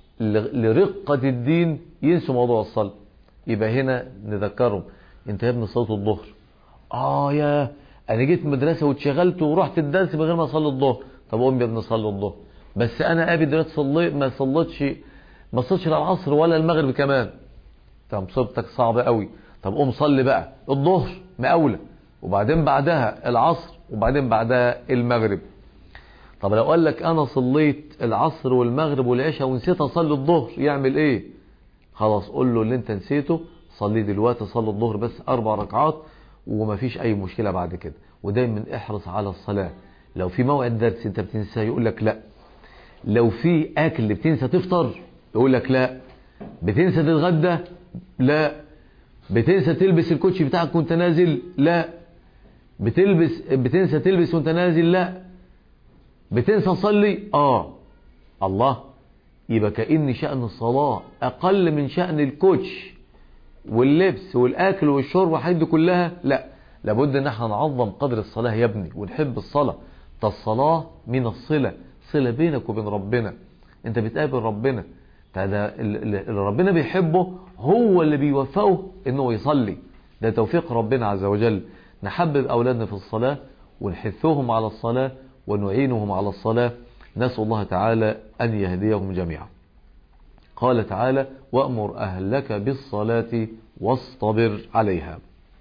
لرقة الدين ينسوا موضوع الصلاة يبقى هنا نذكرهم انت يا ابني صلاة الظهر اه يا انا جيت مدرسة واتشغلت ورحت الدرس من غير ما اصلي الظهر طب قوم يا ابني صلي الظهر بس انا ابي دلوقتي صليت ما صليتش ما صليتش لا العصر ولا المغرب كمان طب مصيبتك صعبة قوي طب قوم صلي بقى الظهر مقاولة وبعدين بعدها العصر وبعدين بعدها المغرب طب لو قال لك انا صليت العصر والمغرب والعشاء ونسيت اصلي الظهر يعمل ايه خلاص قول له اللي انت نسيته صلي دلوقتي صلي الظهر بس اربع ركعات ومفيش اي مشكلة بعد كده ودايما احرص على الصلاة لو في موعد درس انت بتنساه يقول لك لا لو في اكل بتنسى تفطر يقول لك لا بتنسى تتغدى لا بتنسى تلبس الكوتشي بتاعك وانت نازل لا بتلبس بتنسى تلبس وانت نازل لا بتنسى تصلي اه الله يبقى كأن شأن الصلاة أقل من شأن الكوتش واللبس والأكل والشرب والحاجات دي كلها لا لابد ان احنا نعظم قدر الصلاة يا ابني ونحب الصلاة ده الصلاة من الصلة صلة بينك وبين ربنا انت بتقابل ربنا ده اللي ربنا بيحبه هو اللي بيوفقه انه يصلي ده توفيق ربنا عز وجل نحبب أولادنا في الصلاة ونحثهم على الصلاة ونعينهم على الصلاة نسأل الله تعالى أن يهديهم جميعا قال تعالى وأمر أهلك بالصلاة واصطبر عليها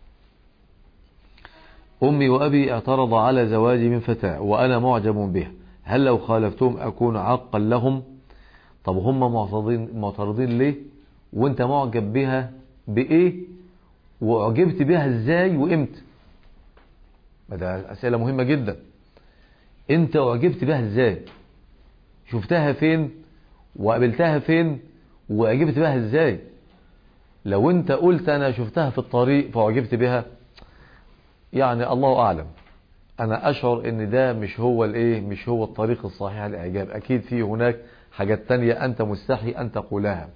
أمي وأبي اعترض على زواجي من فتاة وأنا معجب به هل لو خالفتهم أكون عاقا لهم طب هم معترضين, معترضين ليه وانت معجب بها بإيه وأعجبت بها إزاي وإمتى ده أسئلة مهمة جدا انت أعجبت بها إزاي شفتها فين وقابلتها فين وأعجبت بها إزاي لو انت قلت أنا شفتها في الطريق فأعجبت بها يعني الله أعلم أنا أشعر أن ده مش هو الإيه مش هو الطريق الصحيح للإعجاب أكيد في هناك حاجات تانية أنت مستحي أن تقولها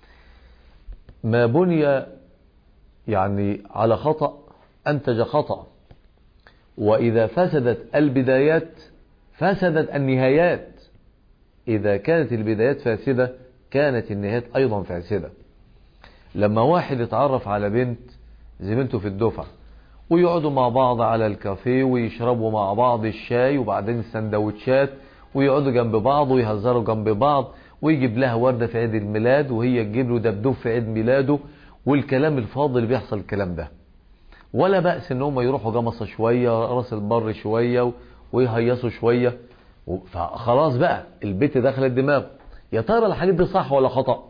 ما بني يعني على خطأ أنتج خطأ وإذا فسدت البدايات فسدت النهايات إذا كانت البدايات فاسدة كانت النهايات أيضا فاسدة لما واحد يتعرف على بنت زميلته في الدفعة ويقعدوا مع بعض على الكافيه ويشربوا مع بعض الشاي وبعدين السندوتشات ويقعدوا جنب بعض ويهزروا جنب بعض ويجيب لها وردة في عيد الميلاد وهي تجيب له دبدوب في عيد ميلاده والكلام الفاضل اللي بيحصل الكلام ده ولا بأس ان هم يروحوا جمصة شوية راس البر شوية ويهيصوا شوية فخلاص بقى البيت دخل الدماغ يا ترى الحاجات دي صح ولا خطأ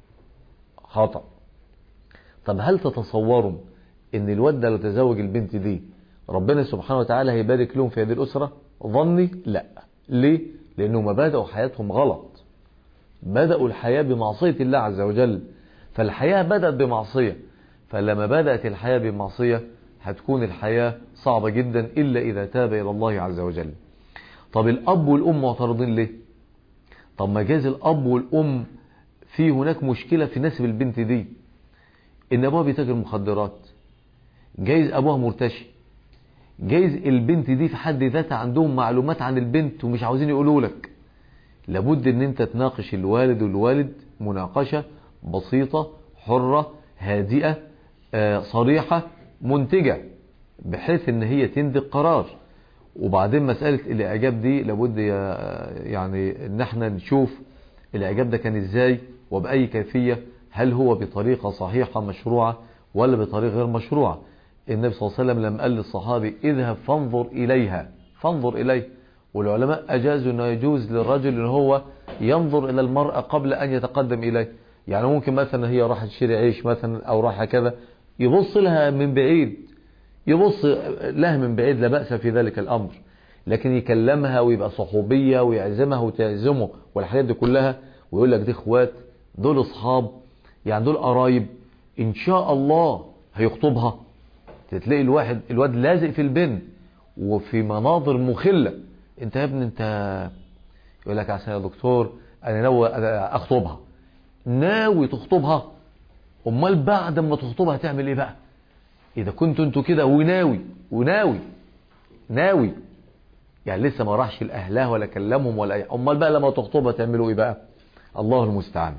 خطأ طب هل تتصوروا ان الواد ده لو تزوج البنت دي ربنا سبحانه وتعالى هيبارك لهم في هذه الأسرة ظني لا ليه لأنهم بدأوا حياتهم غلط بدأوا الحياة بمعصية الله عز وجل فالحياة بدأت بمعصية فلما بدأت الحياة بمعصية هتكون الحياة صعبة جدا إلا إذا تاب إلى الله عز وجل طب الأب والأم معترضين ليه طب ما جاز الأب والأم في هناك مشكلة في نسب البنت دي إن أبوها بيتاجر مخدرات جايز أبوها مرتشي جايز البنت دي في حد ذاتها عندهم معلومات عن البنت ومش عاوزين يقولوا لك لابد ان انت تناقش الوالد والوالد مناقشة بسيطة حرة هادئة صريحة منتجة بحيث ان هي تنتج قرار وبعدين مسألة الإعجاب دي لابد يعني ان احنا نشوف الإعجاب ده كان ازاي وبأي كيفية هل هو بطريقة صحيحة مشروعة ولا بطريقة غير مشروعة النبي صلى الله عليه وسلم لما قال للصحابي اذهب فانظر إليها فانظر إليه والعلماء أجازوا أنه يجوز للرجل أن هو ينظر إلى المرأة قبل أن يتقدم إليه يعني ممكن مثلا هي راح تشتري عيش مثلا أو راح كذا يبص لها من بعيد يبص لها من بعيد لا بأس في ذلك الأمر لكن يكلمها ويبقى صحوبية ويعزمها وتعزمه والحاجات دي كلها ويقول لك دي اخوات دول اصحاب يعني دول قرايب ان شاء الله هيخطبها تلاقي الواحد الواد لازق في البن وفي مناظر مخلة انت يا ابني انت يقول لك عشان يا دكتور انا ناوي اخطبها ناوي تخطبها امال بعد ما تخطبها تعمل ايه بقى اذا كنتوا انتوا كده وناوي وناوي ناوي يعني لسه ما راحش لاهلها ولا كلمهم ولا اي امال بقى لما تخطبها تعملوا ايه بقى الله المستعان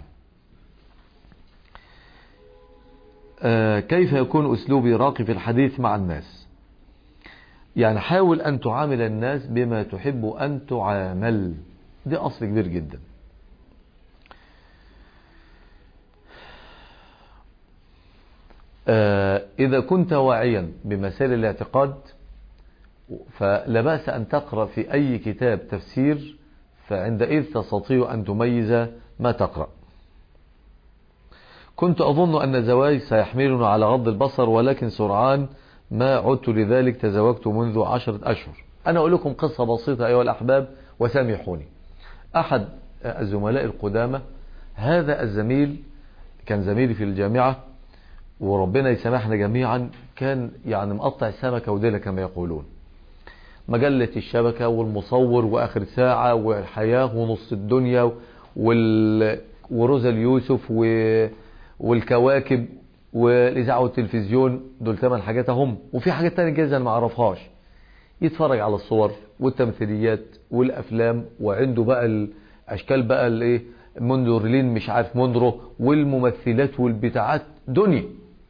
آه كيف يكون اسلوبي راقي في الحديث مع الناس يعني حاول ان تعامل الناس بما تحب ان تعامل دي اصل كبير جدا آه اذا كنت واعيا بمسائل الاعتقاد فلا بأس أن تقرأ في أي كتاب تفسير فعندئذ تستطيع أن تميز ما تقرأ كنت أظن أن الزواج سيحملنا على غض البصر ولكن سرعان ما عدت لذلك تزوجت منذ عشرة أشهر أنا أقول لكم قصة بسيطة أيها الأحباب وسامحوني أحد الزملاء القدامى هذا الزميل كان زميلي في الجامعة وربنا يسامحنا جميعا كان يعني مقطع السمكة وديلة كما يقولون مجلة الشبكة والمصور وآخر ساعة والحياة ونص الدنيا وال... وروزا اليوسف و... والكواكب والإذاعة والتلفزيون دول ثمان حاجات هم وفي حاجات تانية جايزة أنا ما أعرفهاش يتفرج على الصور والتمثيليات والأفلام وعنده بقى الأشكال بقى الإيه موندورلين مش عارف موندرو والممثلات والبتاعات دنيا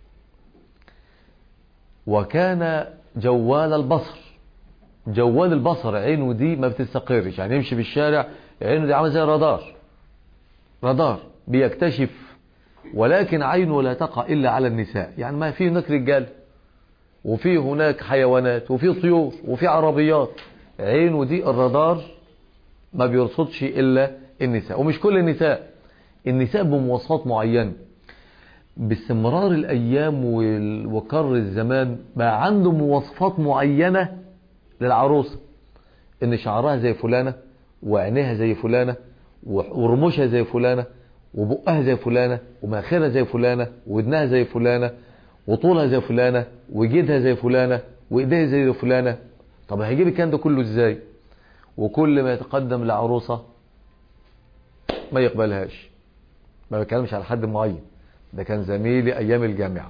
وكان جوال البصر جوال البصر عينه دي ما بتستقرش يعني يمشي في الشارع عينه دي عامله زي رادار رادار بيكتشف ولكن عينه لا تقع إلا على النساء يعني ما في هناك رجال وفي هناك حيوانات وفي طيور وفي عربيات عينه دي الرادار ما بيرصدش إلا النساء ومش كل النساء النساء بمواصفات معينة باستمرار الأيام وكر الزمان بقى عنده مواصفات معينة للعروسة ان شعرها زي فلانة وعينيها زي فلانة ورموشها زي فلانة وبقها زي فلانة وماخرها زي فلانة ودنها زي فلانة وطولها زي فلانة وجيدها زي فلانة وايديها زي فلانة طب هيجيب الكلام ده كله ازاي وكل ما يتقدم لعروسة ما يقبلهاش ما بتكلمش على حد معين ده كان زميلي ايام الجامعة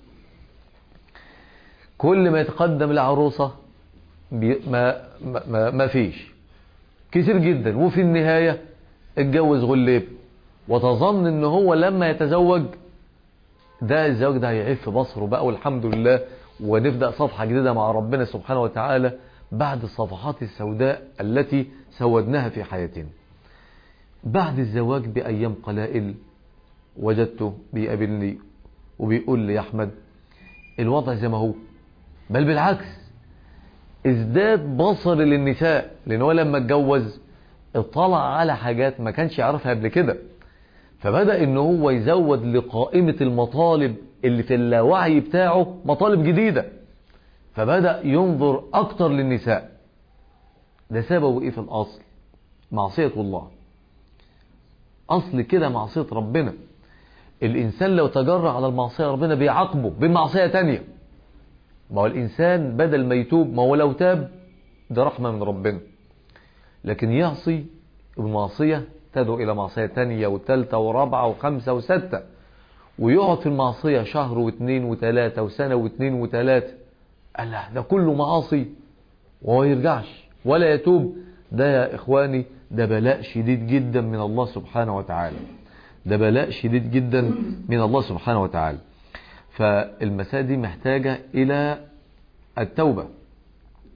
كل ما يتقدم لعروسة ما, ما, ما فيش كتير جدا وفي النهاية اتجوز غليب وتظن ان هو لما يتزوج ده الزواج ده هيعف بصره بقى والحمد لله ونبدأ صفحة جديدة مع ربنا سبحانه وتعالى بعد الصفحات السوداء التي سودناها في حياتنا بعد الزواج بأيام قلائل وجدته بيقابلني وبيقول لي يا أحمد الوضع زي ما هو بل بالعكس ازداد بصر للنساء لان هو لما اتجوز اطلع على حاجات ما كانش يعرفها قبل كده فبدأ ان هو يزود لقائمة المطالب اللي في اللاوعي بتاعه مطالب جديدة فبدأ ينظر اكتر للنساء ده سببه ايه في الاصل معصية الله اصل كده معصية ربنا الانسان لو تجرع على المعصية ربنا بيعاقبه بمعصية تانية ما هو الإنسان بدل ما يتوب ما هو لو تاب ده رحمة من ربنا لكن يعصي المعصية تدعو إلى معصية تانية وثالثة ورابعة وخمسة وستة ويقعد في المعصية شهر واثنين وثلاثة وسنة واثنين وثلاثة الله ده كله معاصي وهو يرجعش ولا يتوب ده يا إخواني ده بلاء شديد جدا من الله سبحانه وتعالى ده بلاء شديد جدا من الله سبحانه وتعالى فالمسألة دي محتاجة إلى التوبة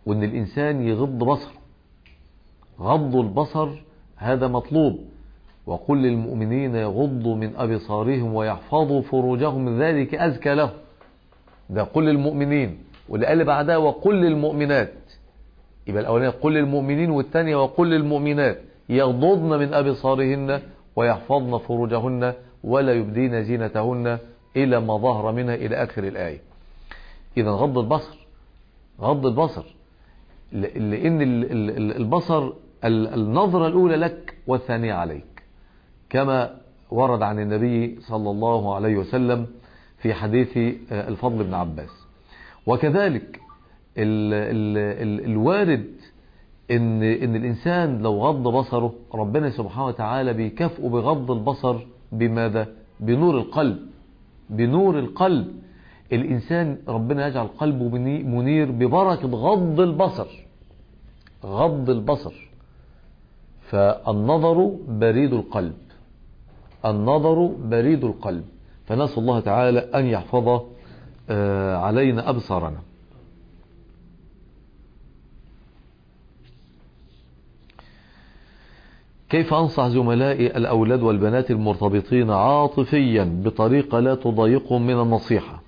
وان الانسان يغض بصره غض البصر هذا مطلوب وقل للمؤمنين يغضوا من أبصارهم ويحفظوا فروجهم ذلك أزكى لهم ده قل للمؤمنين واللي قال بعدها وقل للمؤمنات يبقى الأولانية قل للمؤمنين والثانية وقل للمؤمنات يغضضن من أبصارهن ويحفظن فروجهن ولا يبدين زينتهن إلى ما ظهر منها إلى آخر الآية إذا غض البصر غض البصر لأن البصر النظرة الأولى لك والثانية عليك كما ورد عن النبي صلى الله عليه وسلم في حديث الفضل بن عباس وكذلك ال ال ال الوارد ان ان الانسان لو غض بصره ربنا سبحانه وتعالى بيكافئه بغض البصر بماذا بنور القلب بنور القلب الانسان ربنا يجعل قلبه منير ببركه غض البصر غض البصر فالنظر بريد القلب النظر بريد القلب فنسأل الله تعالى أن يحفظ علينا أبصارنا كيف أنصح زملائي الأولاد والبنات المرتبطين عاطفيا بطريقة لا تضايقهم من النصيحة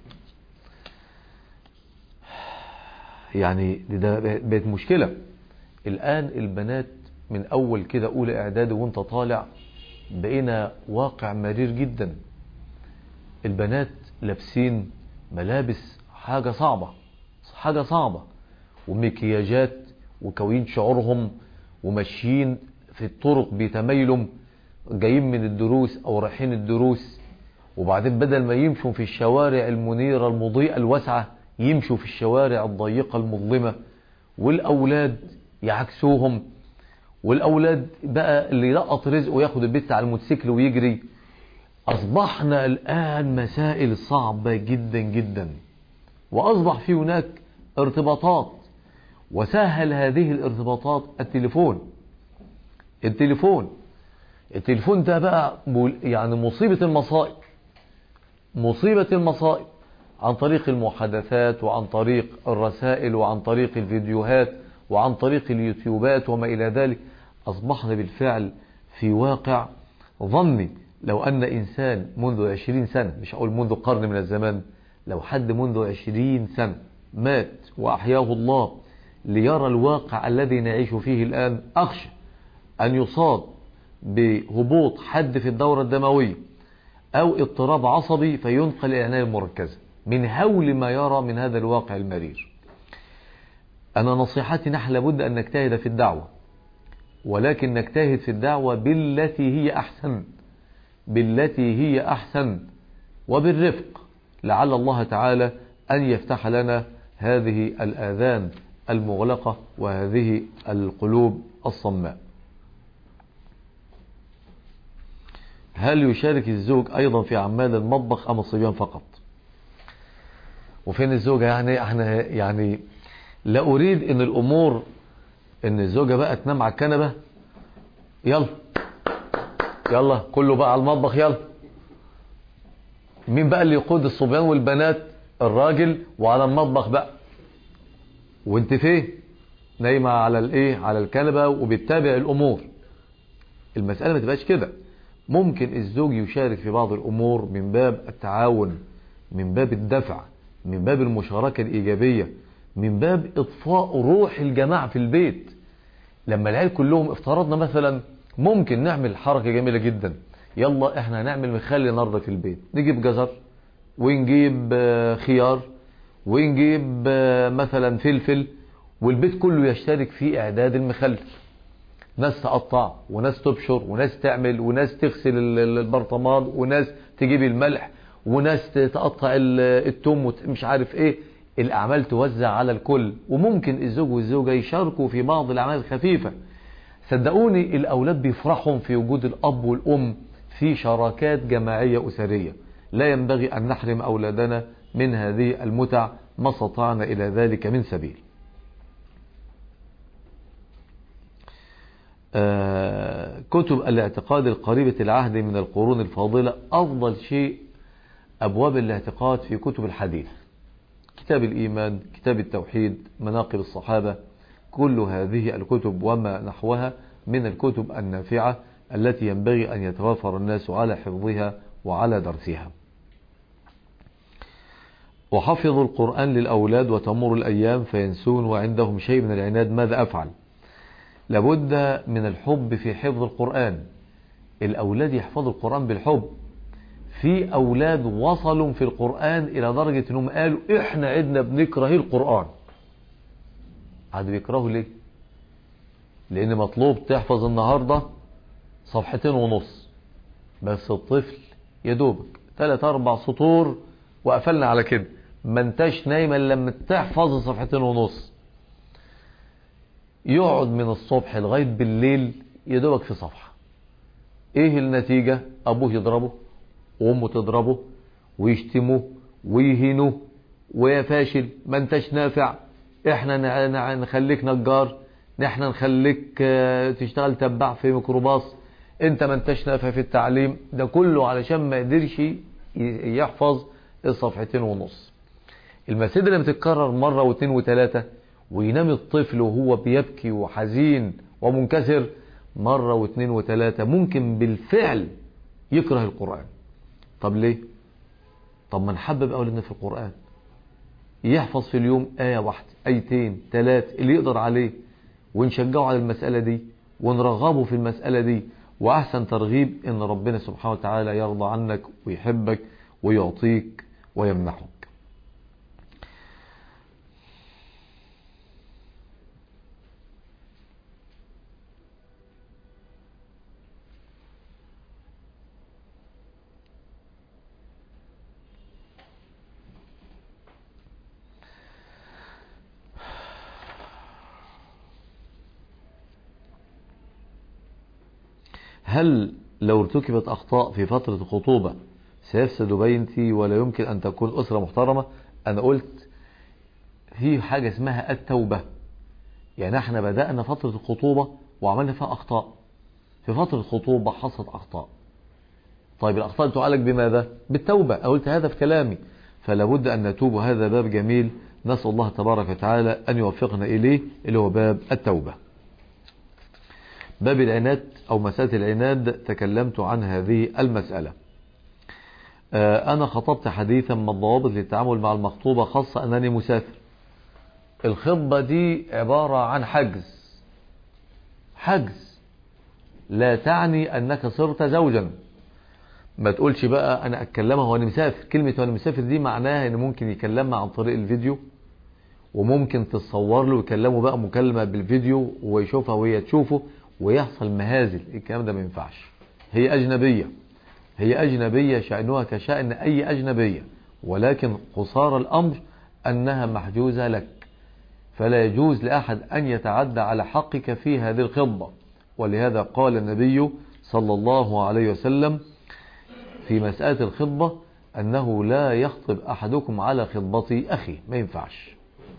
يعني ده بقت مشكلة الآن البنات من أول كده أولى إعدادي وانت طالع بقينا واقع مرير جدا البنات لابسين ملابس حاجة صعبة حاجة صعبة ومكياجات وكوين شعورهم وماشيين في الطرق بيتميلوا جايين من الدروس او رايحين الدروس وبعدين بدل ما يمشوا في الشوارع المنيرة المضيئة الواسعة يمشوا في الشوارع الضيقة المظلمة والاولاد يعكسوهم والاولاد بقى اللي يلقط رزقه وياخد البيت على الموتوسيكل ويجري اصبحنا الان مسائل صعبة جدا جدا واصبح في هناك ارتباطات وسهل هذه الارتباطات التليفون التليفون التليفون ده بقى يعني مصيبة المصائب مصيبة المصائب عن طريق المحادثات وعن طريق الرسائل وعن طريق الفيديوهات وعن طريق اليوتيوبات وما إلى ذلك أصبحنا بالفعل في واقع ظني لو أن إنسان منذ عشرين سنة مش أقول منذ قرن من الزمان لو حد منذ عشرين سنة مات وأحياه الله ليرى الواقع الذي نعيش فيه الآن أخشى أن يصاب بهبوط حد في الدورة الدموية أو اضطراب عصبي فينقل العناية المركزة من هول ما يرى من هذا الواقع المرير أنا نصيحتي نحن لابد أن نجتهد في الدعوة ولكن نجتهد في الدعوة بالتي هي أحسن بالتي هي أحسن وبالرفق لعل الله تعالى أن يفتح لنا هذه الآذان المغلقة وهذه القلوب الصماء هل يشارك الزوج أيضا في أعمال المطبخ أم الصبيان فقط وفين الزوجة يعني احنا يعني لا أريد ان الأمور ان الزوجة بقى تنام على الكنبة يلا يلا كله بقى على المطبخ يلا مين بقى اللي يقود الصبيان والبنات الراجل وعلى المطبخ بقى وانت فين نايمة على الايه على الكنبة وبتتابع الامور المسألة ما تبقاش كده ممكن الزوج يشارك في بعض الامور من باب التعاون من باب الدفع من باب المشاركة الايجابية من باب اطفاء روح الجماعة في البيت لما العيال كلهم افترضنا مثلا ممكن نعمل حركة جميلة جدا يلا احنا هنعمل مخلي النهارده في البيت نجيب جزر ونجيب خيار ونجيب مثلا فلفل والبيت كله يشترك في اعداد المخلل ناس تقطع وناس تبشر وناس تعمل وناس تغسل البرطمان وناس تجيب الملح وناس تقطع التوم مش عارف ايه الاعمال توزع على الكل وممكن الزوج والزوجة يشاركوا في بعض الاعمال الخفيفة صدقوني الاولاد بيفرحوا في وجود الاب والام في شراكات جماعية اسرية لا ينبغي ان نحرم اولادنا من هذه المتع ما استطعنا الى ذلك من سبيل آه كتب الاعتقاد القريبة العهد من القرون الفاضلة افضل شيء ابواب الاعتقاد في كتب الحديث كتاب الايمان كتاب التوحيد مناقب الصحابة كل هذه الكتب وما نحوها من الكتب النافعة التي ينبغي أن يتوافر الناس على حفظها وعلى درسها وحفظوا القرآن للأولاد وتمر الأيام فينسون وعندهم شيء من العناد ماذا أفعل لابد من الحب في حفظ القرآن الأولاد يحفظوا القرآن بالحب في أولاد وصلوا في القرآن إلى درجة أنهم قالوا إحنا عدنا بنكره القرآن عاد بيكرهوا ليه لأن مطلوب تحفظ النهاردة صفحتين ونص بس الطفل يدوبك ثلاث أربع سطور وقفلنا على كده ما انتش نايما لما تحفظ صفحتين ونص يقعد من الصبح لغاية بالليل يدوبك في صفحة ايه النتيجة ابوه يضربه وامه تضربه ويشتموه ويهينوه ويا فاشل ما انتش نافع احنا نخليك نجار احنا نخليك تشتغل تبع في ميكروباص انت ما انتش نافع في التعليم ده كله علشان ما قدرش يحفظ الصفحتين ونص المسألة اللي بتتكرر مرة واثنين وثلاثة وينام الطفل وهو بيبكي وحزين ومنكسر مرة واثنين وثلاثة ممكن بالفعل يكره القرآن طب ليه طب ما نحبب أولادنا في القرآن يحفظ في اليوم آية واحدة آيتين ثلاث اللي يقدر عليه ونشجعه على المسألة دي ونرغبه في المسألة دي وأحسن ترغيب إن ربنا سبحانه وتعالى يرضى عنك ويحبك ويعطيك ويمنحك هل لو ارتكبت أخطاء في فترة الخطوبة سيفسد بيتي ولا يمكن أن تكون أسرة محترمة أنا قلت في حاجة اسمها التوبة يعني احنا بدأنا فترة الخطوبة وعملنا فيها أخطاء في فترة الخطوبة حصلت أخطاء طيب الأخطاء تعالج بماذا بالتوبة قلت هذا في كلامي فلا بد أن نتوب هذا باب جميل نسأل الله تبارك وتعالى أن يوفقنا إليه اللي هو باب التوبة باب العناد أو مسألة العناد تكلمت عن هذه المسألة أنا خطبت حديثا ما الضوابط للتعامل مع المخطوبة خاصة أنني مسافر الخطبة دي عبارة عن حجز حجز لا تعني أنك صرت زوجا ما تقولش بقى أنا أتكلمها وأنا مسافر كلمة وأنا مسافر دي معناها أن ممكن يكلمها عن طريق الفيديو وممكن تصور له ويكلمه بقى مكالمة بالفيديو ويشوفها وهي تشوفه ويحصل مهازل الكلام ده ما ينفعش هي أجنبية هي أجنبية شأنها كشأن أي أجنبية ولكن قصار الأمر أنها محجوزة لك فلا يجوز لأحد أن يتعدى على حقك في هذه الخطبة ولهذا قال النبي صلى الله عليه وسلم في مسألة الخطبة أنه لا يخطب أحدكم على خطبة أخي ما ينفعش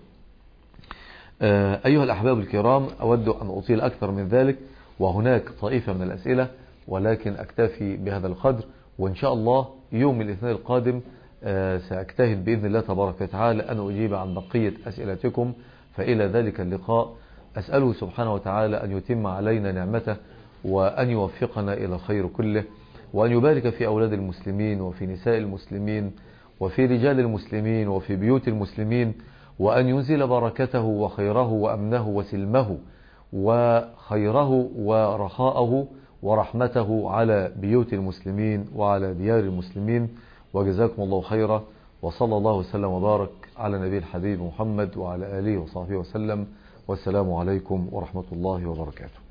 أيها الأحباب الكرام أود أن أطيل أكثر من ذلك وهناك طائفة من الأسئلة ولكن أكتفي بهذا القدر وإن شاء الله يوم الاثنين القادم سأجتهد بإذن الله تبارك وتعالى أن أجيب عن بقية أسئلتكم فإلى ذلك اللقاء أسأله سبحانه وتعالى أن يتم علينا نعمته وأن يوفقنا إلى خير كله وأن يبارك في أولاد المسلمين وفي نساء المسلمين وفي رجال المسلمين وفي بيوت المسلمين وأن ينزل بركته وخيره وأمنه وسلمه وخيره ورخاءه ورحمته على بيوت المسلمين وعلى ديار المسلمين وجزاكم الله خيرا وصلى الله وسلم وبارك على نبي الحبيب محمد وعلى آله وصحبه وسلم والسلام عليكم ورحمة الله وبركاته